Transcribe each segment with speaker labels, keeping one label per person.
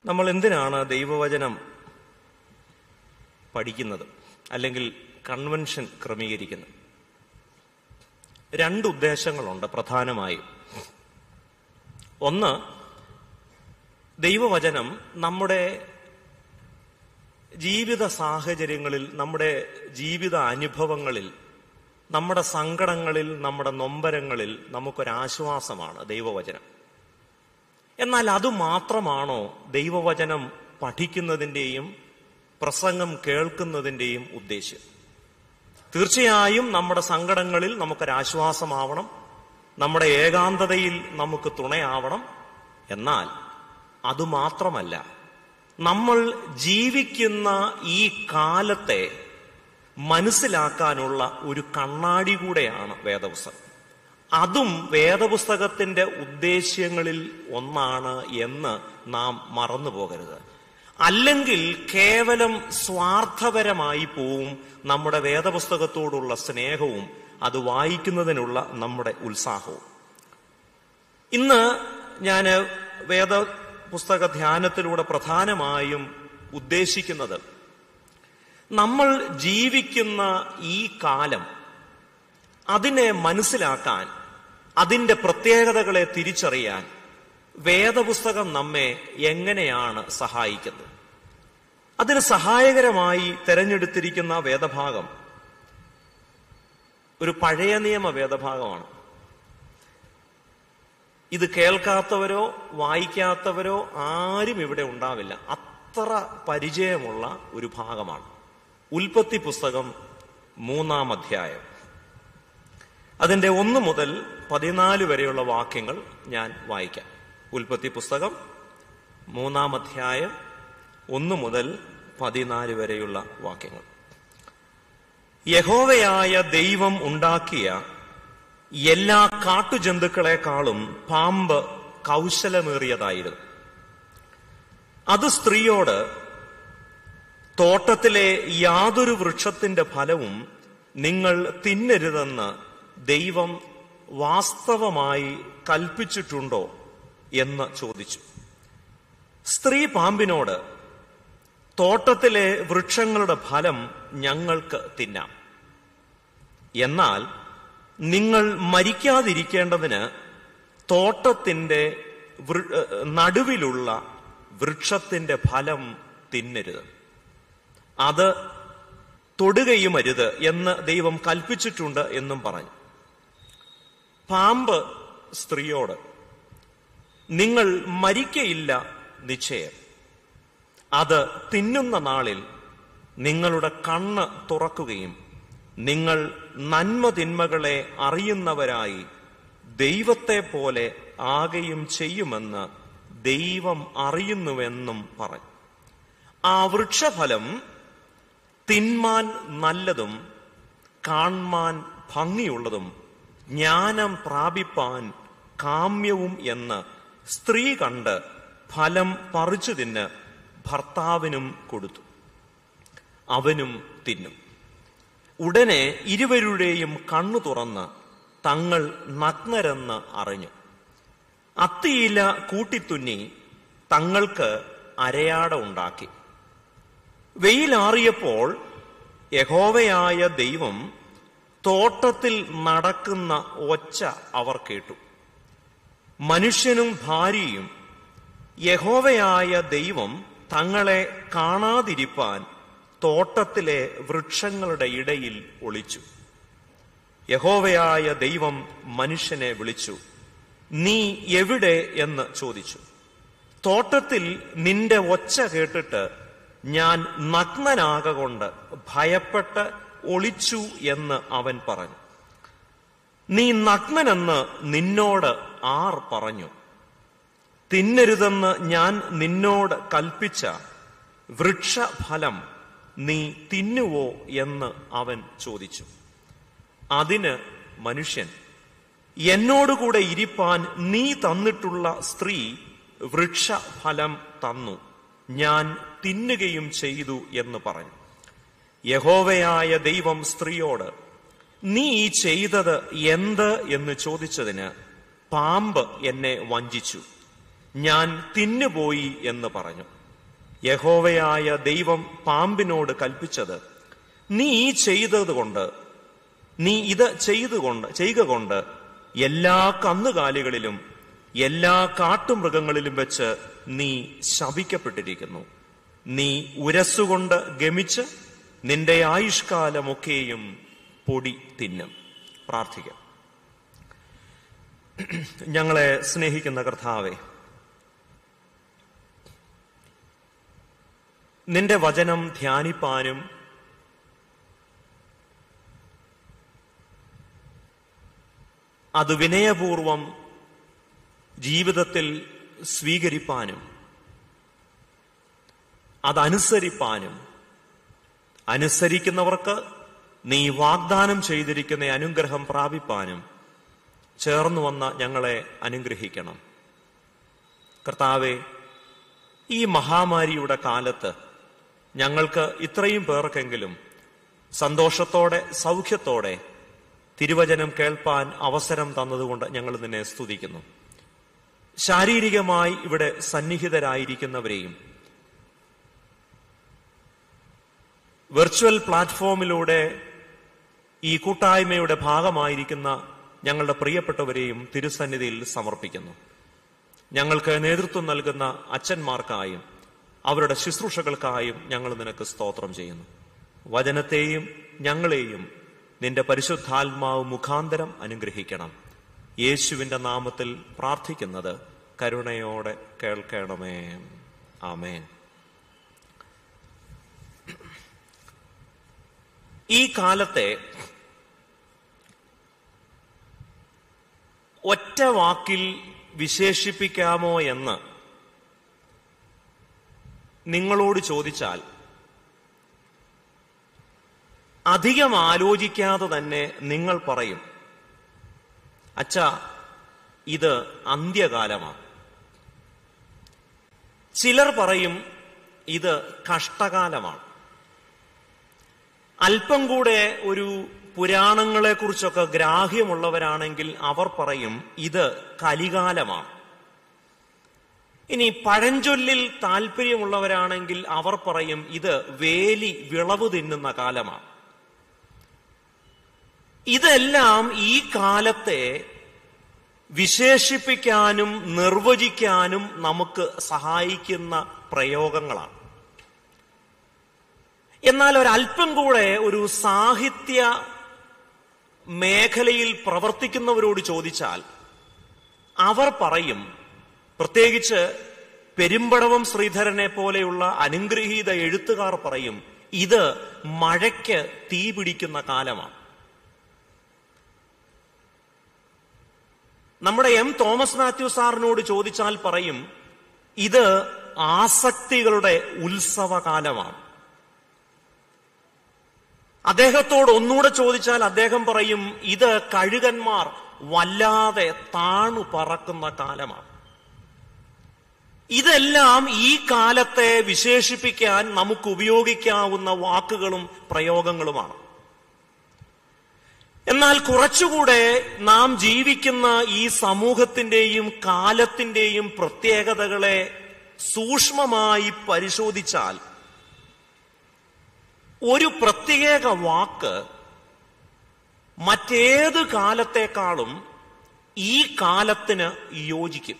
Speaker 1: നമ്മൾ എന്തിനാണ് ദൈവവചനം പഠിക്കുന്നത് അല്ലെങ്കിൽ കൺവെൻഷൻ ക്രമീകരിക്കുന്നത് രണ്ട് ഉദ്ദേശങ്ങളുണ്ട് പ്രധാനമായും ഒന്ന് ദൈവവചനം നമ്മുടെ ജീവിത സാഹചര്യങ്ങളിൽ നമ്മുടെ ജീവിത അനുഭവങ്ങളിൽ നമ്മുടെ സങ്കടങ്ങളിൽ നമ്മുടെ നൊമ്പരങ്ങളിൽ നമുക്കൊരാശ്വാസമാണ് ദൈവവചനം എന്നാൽ അത് മാത്രമാണോ ദൈവവചനം പഠിക്കുന്നതിൻ്റെയും പ്രസംഗം കേൾക്കുന്നതിൻ്റെയും ഉദ്ദേശ്യം തീർച്ചയായും നമ്മുടെ സങ്കടങ്ങളിൽ നമുക്കൊരാശ്വാസമാവണം നമ്മുടെ ഏകാന്തതയിൽ നമുക്ക് തുണയാവണം എന്നാൽ അതുമാത്രമല്ല നമ്മൾ ജീവിക്കുന്ന ഈ കാലത്തെ മനസ്സിലാക്കാനുള്ള ഒരു കണ്ണാടി കൂടെയാണ് വേദപുസ്തകം അതും വേദപുസ്തകത്തിന്റെ ഉദ്ദേശ്യങ്ങളിൽ ഒന്നാണ് എന്ന് നാം മറന്നു പോകരുത് അല്ലെങ്കിൽ കേവലം സ്വാർത്ഥപരമായി പോവും നമ്മുടെ വേദപുസ്തകത്തോടുള്ള സ്നേഹവും അത് വായിക്കുന്നതിനുള്ള നമ്മുടെ ഉത്സാഹവും ഇന്ന് ഞാൻ വേദ പുസ്തക ധ്യാനത്തിലൂടെ പ്രധാനമായും ഉദ്ദേശിക്കുന്നത് നമ്മൾ ജീവിക്കുന്ന ഈ കാലം അതിനെ മനസ്സിലാക്കാൻ അതിന്റെ പ്രത്യേകതകളെ തിരിച്ചറിയാൻ വേദപുസ്തകം നമ്മെ എങ്ങനെയാണ് സഹായിക്കുന്നത് അതിന് സഹായകരമായി തെരഞ്ഞെടുത്തിരിക്കുന്ന വേദഭാഗം ഒരു പഴയ നിയമ വേദഭാഗമാണ് ഇത് കേൾക്കാത്തവരോ വായിക്കാത്തവരോ ആരും ഇവിടെ ഉണ്ടാവില്ല അത്ര പരിചയമുള്ള ഒരു ഭാഗമാണ് ഉൽപ്പത്തി പുസ്തകം മൂന്നാം അധ്യായം അതിന്റെ ഒന്ന് മുതൽ പതിനാല് വരെയുള്ള വാക്യങ്ങൾ ഞാൻ വായിക്കാം ഉൽപ്പത്തി പുസ്തകം മൂന്നാം അധ്യായം ഒന്ന് മുതൽ പതിനാല് വരെയുള്ള വാക്യങ്ങൾ യഹോവയായ ദൈവം ഉണ്ടാക്കിയ എല്ലാ കാട്ടുജന്തുക്കളെക്കാളും പാമ്പ് കൗശലമേറിയതായിരുന്നു അത് സ്ത്രീയോട് തോട്ടത്തിലെ യാതൊരു വൃക്ഷത്തിന്റെ ഫലവും നിങ്ങൾ തിന്നരുതെന്ന് ദൈവം വാസ്തവമായി കൽപ്പിച്ചിട്ടുണ്ടോ എന്ന് ചോദിച്ചു സ്ത്രീ പാമ്പിനോട് തോട്ടത്തിലെ വൃക്ഷങ്ങളുടെ ഫലം ഞങ്ങൾക്ക് തിന്നാം എന്നാൽ നിങ്ങൾ മരിക്കാതിരിക്കേണ്ടതിന് തോട്ടത്തിന്റെ വൃ- ഏഹ് നടുവിലുള്ള വൃക്ഷത്തിന്റെ ഫലം തിന്നരുത് അത് തൊടുകയും അരുത് എന്ന് ദൈവം കൽപ്പിച്ചിട്ടുണ്ട് എന്നും പറഞ്ഞു പാമ്പ് സ്ത്രീയോട് നിങ്ങൾ മരിക്കയില്ല നിശ്ചയം അത് തിന്നുന്ന നാളിൽ നിങ്ങളുടെ കണ്ണ് തുറക്കുകയും നിങ്ങൾ നന്മ തിന്മകളെ അറിയുന്നവരായി ദൈവത്തെ പോലെ ആകെയും ചെയ്യുമെന്ന് ദൈവം അറിയുന്നുവെന്നും പറഞ്ഞു ആ വൃക്ഷഫലം തിന്മാൻ നല്ലതും കാൺമാൻ ഭംഗിയുള്ളതും ജ്ഞാനം പ്രാപിപ്പാൻ കാമ്യവും എന്ന് സ്ത്രീ കണ്ട് ഫലം പറിച്ചു തിന്ന് ഭർത്താവിനും കൊടുത്തു അവനും തിന്നും ഉടനെ ഇരുവരുടെയും കണ്ണു തുറന്ന് തങ്ങൾ നഗ്നരെന്ന് അറിഞ്ഞു അത്തിയില കൂട്ടിത്തുന്നി തങ്ങൾക്ക് അരയാട ഉണ്ടാക്കി വെയിലാറിയപ്പോൾ യഹോവയായ ദൈവം തോട്ടത്തിൽ നടക്കുന്ന ഒച്ച അവർ കേട്ടു മനുഷ്യനും ഭാര്യയും യഹോവയായ ദൈവം തങ്ങളെ കാണാതിരിപ്പാൻ തോട്ടത്തിലെ വൃക്ഷങ്ങളുടെ ഇടയിൽ ഒളിച്ചു യഹോവയായ ദൈവം മനുഷ്യനെ വിളിച്ചു നീ എവിടെ എന്ന് ചോദിച്ചു തോട്ടത്തിൽ നിന്റെ ഒച്ച കേട്ടിട്ട് ഞാൻ നഗ്നനാകൊണ്ട് ഭയപ്പെട്ട് ഒളിച്ചു എന്ന് അവൻ പറഞ്ഞു നീ നഗ്നനെന്ന് നിന്നോട് ആർ പറഞ്ഞു തിന്നരുതെന്ന് ഞാൻ നിന്നോട് കൽപ്പിച്ച വൃക്ഷഫലം നീ തിന്നുവോ എന്ന് അവൻ ചോദിച്ചു അതിന് മനുഷ്യൻ എന്നോടുകൂടെ ഇരിപ്പാൻ നീ തന്നിട്ടുള്ള സ്ത്രീ വൃക്ഷഫലം തന്നു ഞാൻ തിന്നുകയും ചെയ്തു എന്ന് പറഞ്ഞു യഹോവയായ ദൈവം സ്ത്രീയോട് നീ ഈ ചെയ്തത് എന്ത് എന്ന് ചോദിച്ചതിന് പാമ്പ് എന്നെ വഞ്ചിച്ചു ഞാൻ തിന്നുപോയി എന്ന് പറഞ്ഞു യഹോവയായ ദൈവം പാമ്പിനോട് കൽപ്പിച്ചത് നീ ഈ ചെയ്തതുകൊണ്ട് നീ ഇത് ചെയ്തുകൊണ്ട് ചെയ്യുക കൊണ്ട് എല്ലാ കന്നുകാലികളിലും എല്ലാ കാട്ടുമൃഗങ്ങളിലും വെച്ച് നീ ശപിക്കപ്പെട്ടിരിക്കുന്നു നീ ഉരസുകൊണ്ട് ഗമിച്ച് നിന്റെ ആയുഷ്കാലമൊക്കെയും പൊടി തിന്നും പ്രാർത്ഥിക്കാം ഞങ്ങളെ സ്നേഹിക്കുന്ന കർത്താവെ നിന്റെ വചനം ധ്യാനിപ്പാനും അത് വിനയപൂർവം ജീവിതത്തിൽ സ്വീകരിപ്പാനും അതനുസരിപ്പാനും അനുസരിക്കുന്നവർക്ക് നീ വാഗ്ദാനം ചെയ്തിരിക്കുന്ന അനുഗ്രഹം പ്രാപിപ്പാനും ചേർന്നു വന്ന ഞങ്ങളെ അനുഗ്രഹിക്കണം കർത്താവെ ഈ മഹാമാരിയുടെ കാലത്ത് ഞങ്ങൾക്ക് ഇത്രയും പേർക്കെങ്കിലും സന്തോഷത്തോടെ സൗഖ്യത്തോടെ തിരുവചനം കേൾപ്പാൻ അവസരം തന്നതുകൊണ്ട് ഞങ്ങൾ നിന്നെ സ്തുതിക്കുന്നു ശാരീരികമായി ഇവിടെ സന്നിഹിതരായിരിക്കുന്നവരെയും വെർച്വൽ പ്ലാറ്റ്ഫോമിലൂടെ ഈ കൂട്ടായ്മയുടെ ഭാഗമായിരിക്കുന്ന ഞങ്ങളുടെ പ്രിയപ്പെട്ടവരെയും തിരുസന്നിധിയിൽ സമർപ്പിക്കുന്നു ഞങ്ങൾക്ക് നേതൃത്വം നൽകുന്ന അച്ഛന്മാർക്കായും അവരുടെ ശുശ്രൂഷകൾക്കായും ഞങ്ങൾ നിനക്ക് സ്തോത്രം ചെയ്യുന്നു വചനത്തെയും ഞങ്ങളെയും നിന്റെ പരിശുദ്ധാത്മാവ് മുഖാന്തരം അനുഗ്രഹിക്കണം യേശുവിന്റെ നാമത്തിൽ പ്രാർത്ഥിക്കുന്നത് കരുണയോടെ കേൾക്കണമേ ആമേൻ ഈ കാലത്തെ ഒറ്റ വാക്കിൽ വിശേഷിപ്പിക്കാമോ എന്ന് നിങ്ങളോട് ചോദിച്ചാൽ അധികം ആലോചിക്കാതെ തന്നെ നിങ്ങൾ പറയും അച്ഛ ഇത് അന്ത്യകാലമാണ് ചിലർ പറയും ഇത് കഷ്ടകാലമാണ് അല്പം കൂടെ ഒരു പുരാണങ്ങളെ കുറിച്ചൊക്കെ ഗ്രാഹ്യമുള്ളവരാണെങ്കിൽ അവർ പറയും ഇത് കലികാലമാണ് ഇനി പഴഞ്ചൊല്ലിൽ താല്പര്യമുള്ളവരാണെങ്കിൽ അവർ പറയും ഇത് വേലി വിളവ് തിന്നുന്ന കാലമാണ് ഇതെല്ലാം ഈ കാലത്തെ വിശേഷിപ്പിക്കാനും നിർവചിക്കാനും നമുക്ക് സഹായിക്കുന്ന പ്രയോഗങ്ങളാണ് എന്നാൽ ഒരല്പം കൂടെ ഒരു സാഹിത്യ മേഖലയിൽ പ്രവർത്തിക്കുന്നവരോട് ചോദിച്ചാൽ അവർ പറയും പ്രത്യേകിച്ച് പെരുമ്പടവം ശ്രീധരനെ പോലെയുള്ള അനുഗ്രഹീത എഴുത്തുകാർ പറയും ഇത് മഴയ്ക്ക് തീ പിടിക്കുന്ന കാലമാണ് നമ്മുടെ എം തോമസ് മാത്യു സാറിനോട് ചോദിച്ചാൽ പറയും ഇത് ആസക്തികളുടെ ഉത്സവകാലമാണ് അദ്ദേഹത്തോട് ഒന്നുകൂടെ ചോദിച്ചാൽ അദ്ദേഹം പറയും ഇത് കഴുകന്മാർ വല്ലാതെ താണു പറക്കുന്ന കാലമാണ് ഇതെല്ലാം ഈ കാലത്തെ വിശേഷിപ്പിക്കാൻ നമുക്ക് ഉപയോഗിക്കാവുന്ന വാക്കുകളും പ്രയോഗങ്ങളുമാണ് എന്നാൽ കുറച്ചുകൂടെ നാം ജീവിക്കുന്ന ഈ സമൂഹത്തിന്റെയും കാലത്തിന്റെയും പ്രത്യേകതകളെ സൂക്ഷ്മമായി പരിശോധിച്ചാൽ ഒരു പ്രത്യേക വാക്ക് മറ്റേത് കാലത്തെക്കാളും ഈ കാലത്തിന് യോജിക്കും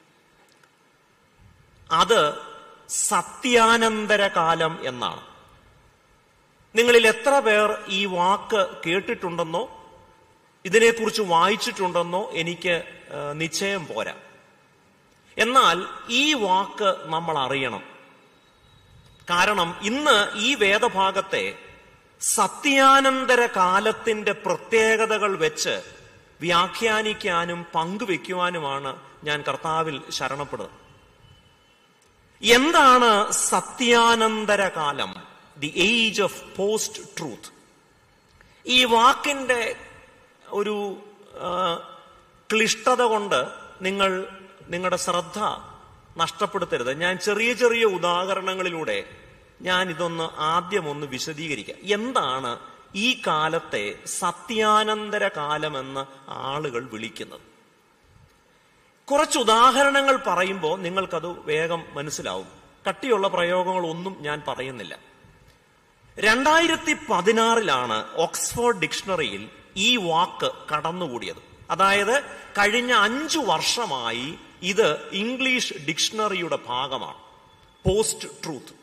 Speaker 1: അത് സത്യാനന്തര കാലം എന്നാണ് നിങ്ങളിൽ എത്ര പേർ ഈ വാക്ക് കേട്ടിട്ടുണ്ടെന്നോ ഇതിനെക്കുറിച്ച് വായിച്ചിട്ടുണ്ടെന്നോ എനിക്ക് നിശ്ചയം പോരാ എന്നാൽ ഈ വാക്ക് നമ്മൾ അറിയണം കാരണം ഇന്ന് ഈ വേദഭാഗത്തെ സത്യാനന്തര കാലത്തിന്റെ പ്രത്യേകതകൾ വെച്ച് വ്യാഖ്യാനിക്കാനും പങ്കുവെക്കുവാനുമാണ് ഞാൻ കർത്താവിൽ ശരണപ്പെടുന്നത് എന്താണ് സത്യാനന്തര കാലം the age of post truth ഈ വാക്കിന്റെ ഒരു ക്ലിഷ്ടത കൊണ്ട് നിങ്ങൾ നിങ്ങളുടെ ശ്രദ്ധ നഷ്ടപ്പെടുത്തരുത് ഞാൻ ചെറിയ ചെറിയ ഉദാഹരണങ്ങളിലൂടെ ഞാൻ ഇതൊന്ന് ആദ്യം ഒന്ന് വിശദീകരിക്കാം എന്താണ് ഈ കാലത്തെ സത്യാനന്തര കാലമെന്ന് ആളുകൾ വിളിക്കുന്നത് കുറച്ച് ഉദാഹരണങ്ങൾ പറയുമ്പോൾ നിങ്ങൾക്കത് വേഗം മനസ്സിലാവും കട്ടിയുള്ള പ്രയോഗങ്ങളൊന്നും ഞാൻ പറയുന്നില്ല രണ്ടായിരത്തി പതിനാറിലാണ് ഓക്സ്ഫോർഡ് ഡിക്ഷണറിയിൽ ഈ വാക്ക് കടന്നുകൂടിയത് അതായത് കഴിഞ്ഞ അഞ്ചു വർഷമായി ഇത് ഇംഗ്ലീഷ് ഡിക്ഷണറിയുടെ ഭാഗമാണ് പോസ്റ്റ് ട്രൂത്ത്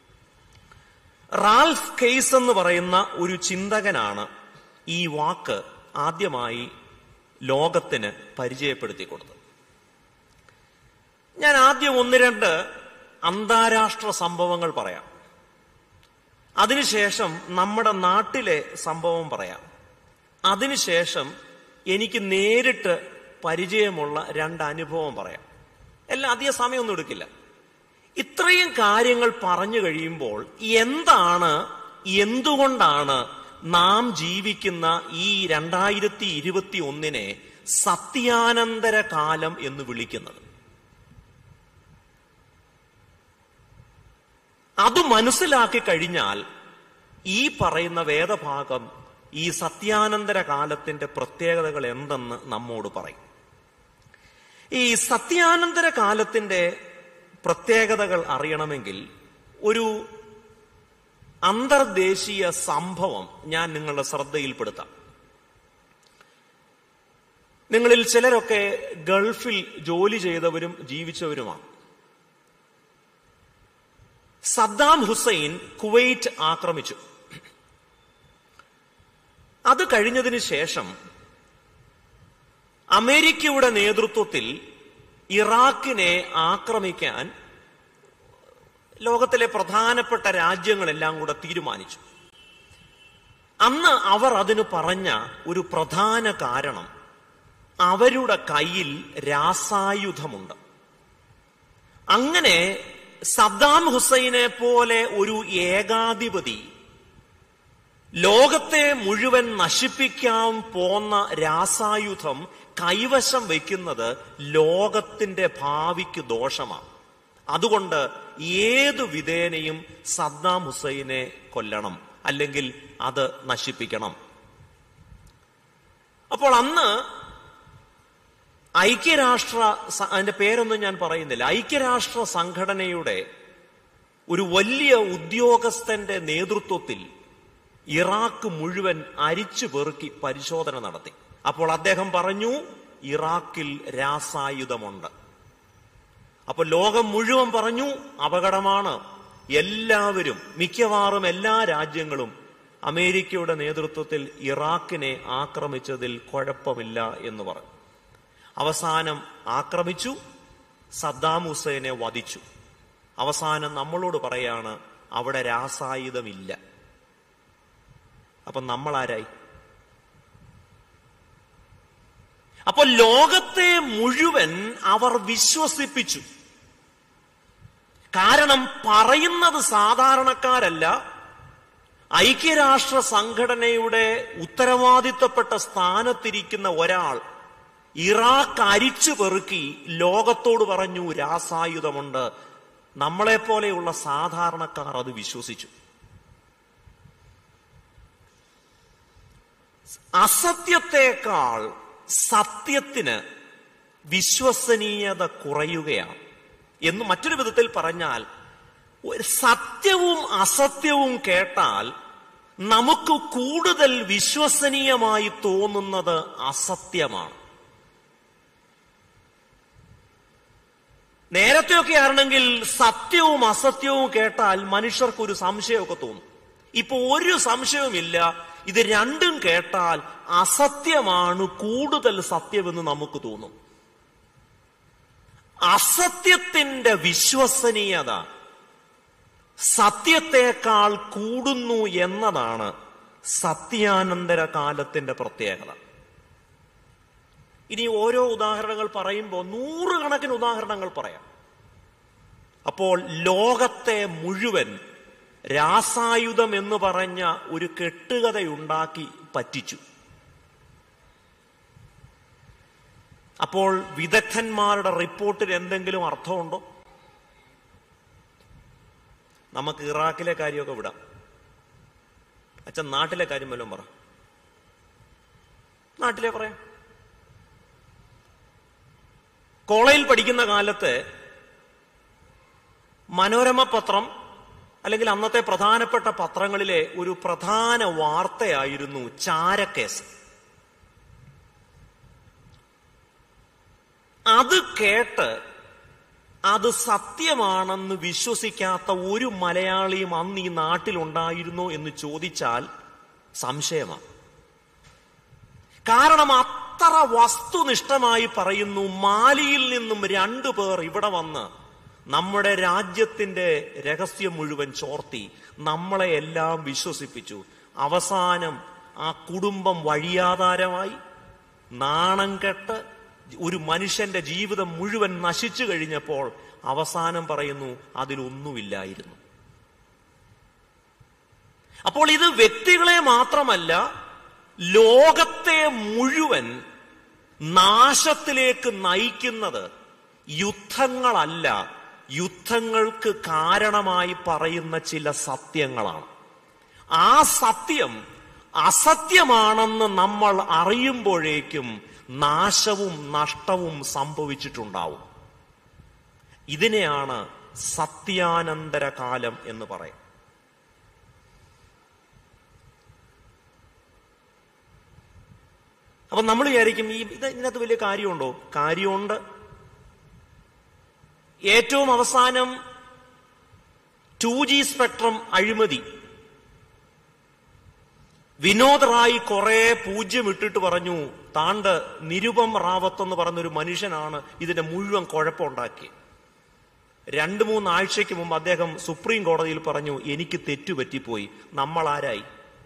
Speaker 1: റാൽഫ് കെയ്സ് എന്ന് പറയുന്ന ഒരു ചിന്തകനാണ് ഈ വാക്ക് ആദ്യമായി ലോകത്തിന് പരിചയപ്പെടുത്തി കൊടുത്തത് ഞാൻ ആദ്യം ഒന്ന് രണ്ട് അന്താരാഷ്ട്ര സംഭവങ്ങൾ പറയാം അതിനുശേഷം നമ്മുടെ നാട്ടിലെ സംഭവം പറയാം അതിനുശേഷം എനിക്ക് നേരിട്ട് പരിചയമുള്ള രണ്ട് അനുഭവം പറയാം എല്ലാം അധിക സമയമൊന്നും എടുക്കില്ല ഇത്രയും കാര്യങ്ങൾ പറഞ്ഞു കഴിയുമ്പോൾ എന്താണ് എന്തുകൊണ്ടാണ് നാം ജീവിക്കുന്ന ഈ രണ്ടായിരത്തി ഇരുപത്തി ഒന്നിനെ സത്യാനന്തര കാലം എന്ന് വിളിക്കുന്നത് അത് മനസ്സിലാക്കി കഴിഞ്ഞാൽ ഈ പറയുന്ന വേദഭാഗം ഈ സത്യാനന്തര കാലത്തിന്റെ പ്രത്യേകതകൾ എന്തെന്ന് നമ്മോട് പറയും ഈ സത്യാനന്തര കാലത്തിന്റെ പ്രത്യേകതകൾ അറിയണമെങ്കിൽ ഒരു അന്തർദേശീയ സംഭവം ഞാൻ നിങ്ങളുടെ ശ്രദ്ധയിൽപ്പെടുത്താം നിങ്ങളിൽ ചിലരൊക്കെ ഗൾഫിൽ ജോലി ചെയ്തവരും ജീവിച്ചവരുമാണ് സദ്ദാം ഹുസൈൻ കുവൈറ്റ് ആക്രമിച്ചു അത് കഴിഞ്ഞതിന് ശേഷം അമേരിക്കയുടെ നേതൃത്വത്തിൽ ഇറാഖിനെ ആക്രമിക്കാൻ ലോകത്തിലെ പ്രധാനപ്പെട്ട രാജ്യങ്ങളെല്ലാം കൂടെ തീരുമാനിച്ചു അന്ന് അവർ അതിന് പറഞ്ഞ ഒരു പ്രധാന കാരണം അവരുടെ കയ്യിൽ രാസായുധമുണ്ട് അങ്ങനെ സദ്ദാം ഹുസൈനെ പോലെ ഒരു ഏകാധിപതി ലോകത്തെ മുഴുവൻ നശിപ്പിക്കാൻ പോന്ന രാസായുധം കൈവശം വയ്ക്കുന്നത് ലോകത്തിന്റെ ഭാവിക്ക് ദോഷമാണ് അതുകൊണ്ട് ഏതു വിധേനയും സദ്ദാം ഹുസൈനെ കൊല്ലണം അല്ലെങ്കിൽ അത് നശിപ്പിക്കണം അപ്പോൾ അന്ന് ഐക്യരാഷ്ട്ര സ- അതിന്റെ പേരൊന്നും ഞാൻ പറയുന്നില്ല ഐക്യരാഷ്ട്ര സംഘടനയുടെ ഒരു വലിയ ഉദ്യോഗസ്ഥന്റെ നേതൃത്വത്തിൽ ഇറാഖ് മുഴുവൻ അരിച്ചു പെറുക്കി പരിശോധന നടത്തി അപ്പോൾ അദ്ദേഹം പറഞ്ഞു ഇറാഖിൽ രാസായുധമുണ്ട് അപ്പൊ ലോകം മുഴുവൻ പറഞ്ഞു അപകടമാണ് എല്ലാവരും മിക്കവാറും എല്ലാ രാജ്യങ്ങളും അമേരിക്കയുടെ നേതൃത്വത്തിൽ ഇറാഖിനെ ആക്രമിച്ചതിൽ കുഴപ്പമില്ല എന്ന് പറഞ്ഞു അവസാനം ആക്രമിച്ചു സദ്ദാം ഹുസൈനെ വധിച്ചു അവസാനം നമ്മളോട് പറയാണ് അവിടെ രാസായുധമില്ല അപ്പൊ നമ്മൾ ആരായി അപ്പൊ ലോകത്തെ മുഴുവൻ അവർ വിശ്വസിപ്പിച്ചു കാരണം പറയുന്നത് സാധാരണക്കാരല്ല ഐക്യരാഷ്ട്ര സംഘടനയുടെ ഉത്തരവാദിത്തപ്പെട്ട സ്ഥാനത്തിരിക്കുന്ന ഒരാൾ ഇറാഖ് അരിച്ചു പെറുക്കി ലോകത്തോട് പറഞ്ഞു രാസായുധമുണ്ട് നമ്മളെപ്പോലെയുള്ള സാധാരണക്കാർ അത് വിശ്വസിച്ചു അസത്യത്തെക്കാൾ സത്യത്തിന് വിശ്വസനീയത കുറയുകയാണ് എന്ന് മറ്റൊരു വിധത്തിൽ പറഞ്ഞാൽ ഒരു സത്യവും അസത്യവും കേട്ടാൽ നമുക്ക് കൂടുതൽ വിശ്വസനീയമായി തോന്നുന്നത് അസത്യമാണ് നേരത്തെയൊക്കെ ആണെങ്കിൽ സത്യവും അസത്യവും കേട്ടാൽ മനുഷ്യർക്ക് ഒരു സംശയമൊക്കെ തോന്നും ഇപ്പൊ ഒരു സംശയവുമില്ല ഇത് രണ്ടും കേട്ടാൽ അസത്യമാണ് കൂടുതൽ സത്യമെന്ന് നമുക്ക് തോന്നും അസത്യത്തിന്റെ വിശ്വസനീയത സത്യത്തെക്കാൾ കൂടുന്നു എന്നതാണ് സത്യാനന്തര കാലത്തിന്റെ പ്രത്യേകത ഇനി ഓരോ ഉദാഹരണങ്ങൾ പറയുമ്പോൾ നൂറുകണക്കിന് ഉദാഹരണങ്ങൾ പറയാം അപ്പോൾ ലോകത്തെ മുഴുവൻ രാസായുധം എന്ന് പറഞ്ഞ ഒരു കെട്ടുകഥയുണ്ടാക്കി പറ്റിച്ചു അപ്പോൾ വിദഗ്ധന്മാരുടെ റിപ്പോർട്ടിൽ എന്തെങ്കിലും അർത്ഥമുണ്ടോ നമുക്ക് ഇറാഖിലെ കാര്യമൊക്കെ വിടാം അച്ഛൻ നാട്ടിലെ കാര്യം വല്ലതും പറ നാട്ടിലെ പറയാം കോളേജിൽ പഠിക്കുന്ന കാലത്ത് മനോരമ പത്രം അല്ലെങ്കിൽ അന്നത്തെ പ്രധാനപ്പെട്ട പത്രങ്ങളിലെ ഒരു പ്രധാന വാർത്തയായിരുന്നു ചാരക്കേസ് അത് കേട്ട് അത് സത്യമാണെന്ന് വിശ്വസിക്കാത്ത ഒരു മലയാളിയും അന്ന് ഈ നാട്ടിലുണ്ടായിരുന്നോ എന്ന് ചോദിച്ചാൽ സംശയമാണ് കാരണം അത്ര വസ്തുനിഷ്ഠമായി പറയുന്നു മാലിയിൽ നിന്നും രണ്ടു പേർ ഇവിടെ വന്ന് നമ്മുടെ രാജ്യത്തിന്റെ രഹസ്യം മുഴുവൻ ചോർത്തി നമ്മളെ എല്ലാം വിശ്വസിപ്പിച്ചു അവസാനം ആ കുടുംബം വഴിയാധാരമായി നാണം കെട്ട് ഒരു മനുഷ്യന്റെ ജീവിതം മുഴുവൻ നശിച്ചു കഴിഞ്ഞപ്പോൾ അവസാനം പറയുന്നു അതിലൊന്നുമില്ലായിരുന്നു അപ്പോൾ ഇത് വ്യക്തികളെ മാത്രമല്ല ലോകത്തെ മുഴുവൻ നാശത്തിലേക്ക് നയിക്കുന്നത് യുദ്ധങ്ങളല്ല യുദ്ധങ്ങൾക്ക് കാരണമായി പറയുന്ന ചില സത്യങ്ങളാണ് ആ സത്യം അസത്യമാണെന്ന് നമ്മൾ അറിയുമ്പോഴേക്കും നാശവും നഷ്ടവും സംഭവിച്ചിട്ടുണ്ടാവും ഇതിനെയാണ് സത്യാനന്തര കാലം എന്ന് പറയും അപ്പൊ നമ്മൾ വിചാരിക്കും ഈ ഇത് ഇതിനകത്ത് വലിയ കാര്യമുണ്ടോ കാര്യമുണ്ട് ഏറ്റവും അവസാനം ടു ജി സ്പെക്ട്രം അഴിമതി വിനോദ് റായ് കുറെ പൂജ്യം ഇട്ടിട്ട് പറഞ്ഞു താണ്ട് നിരുപം റാവത്ത് എന്ന് പറഞ്ഞൊരു മനുഷ്യനാണ് ഇതിന്റെ മുഴുവൻ കുഴപ്പമുണ്ടാക്കി രണ്ടു മൂന്ന് ആഴ്ചയ്ക്ക് മുമ്പ് അദ്ദേഹം സുപ്രീം കോടതിയിൽ പറഞ്ഞു എനിക്ക് തെറ്റുപറ്റിപ്പോയി നമ്മൾ ആരായി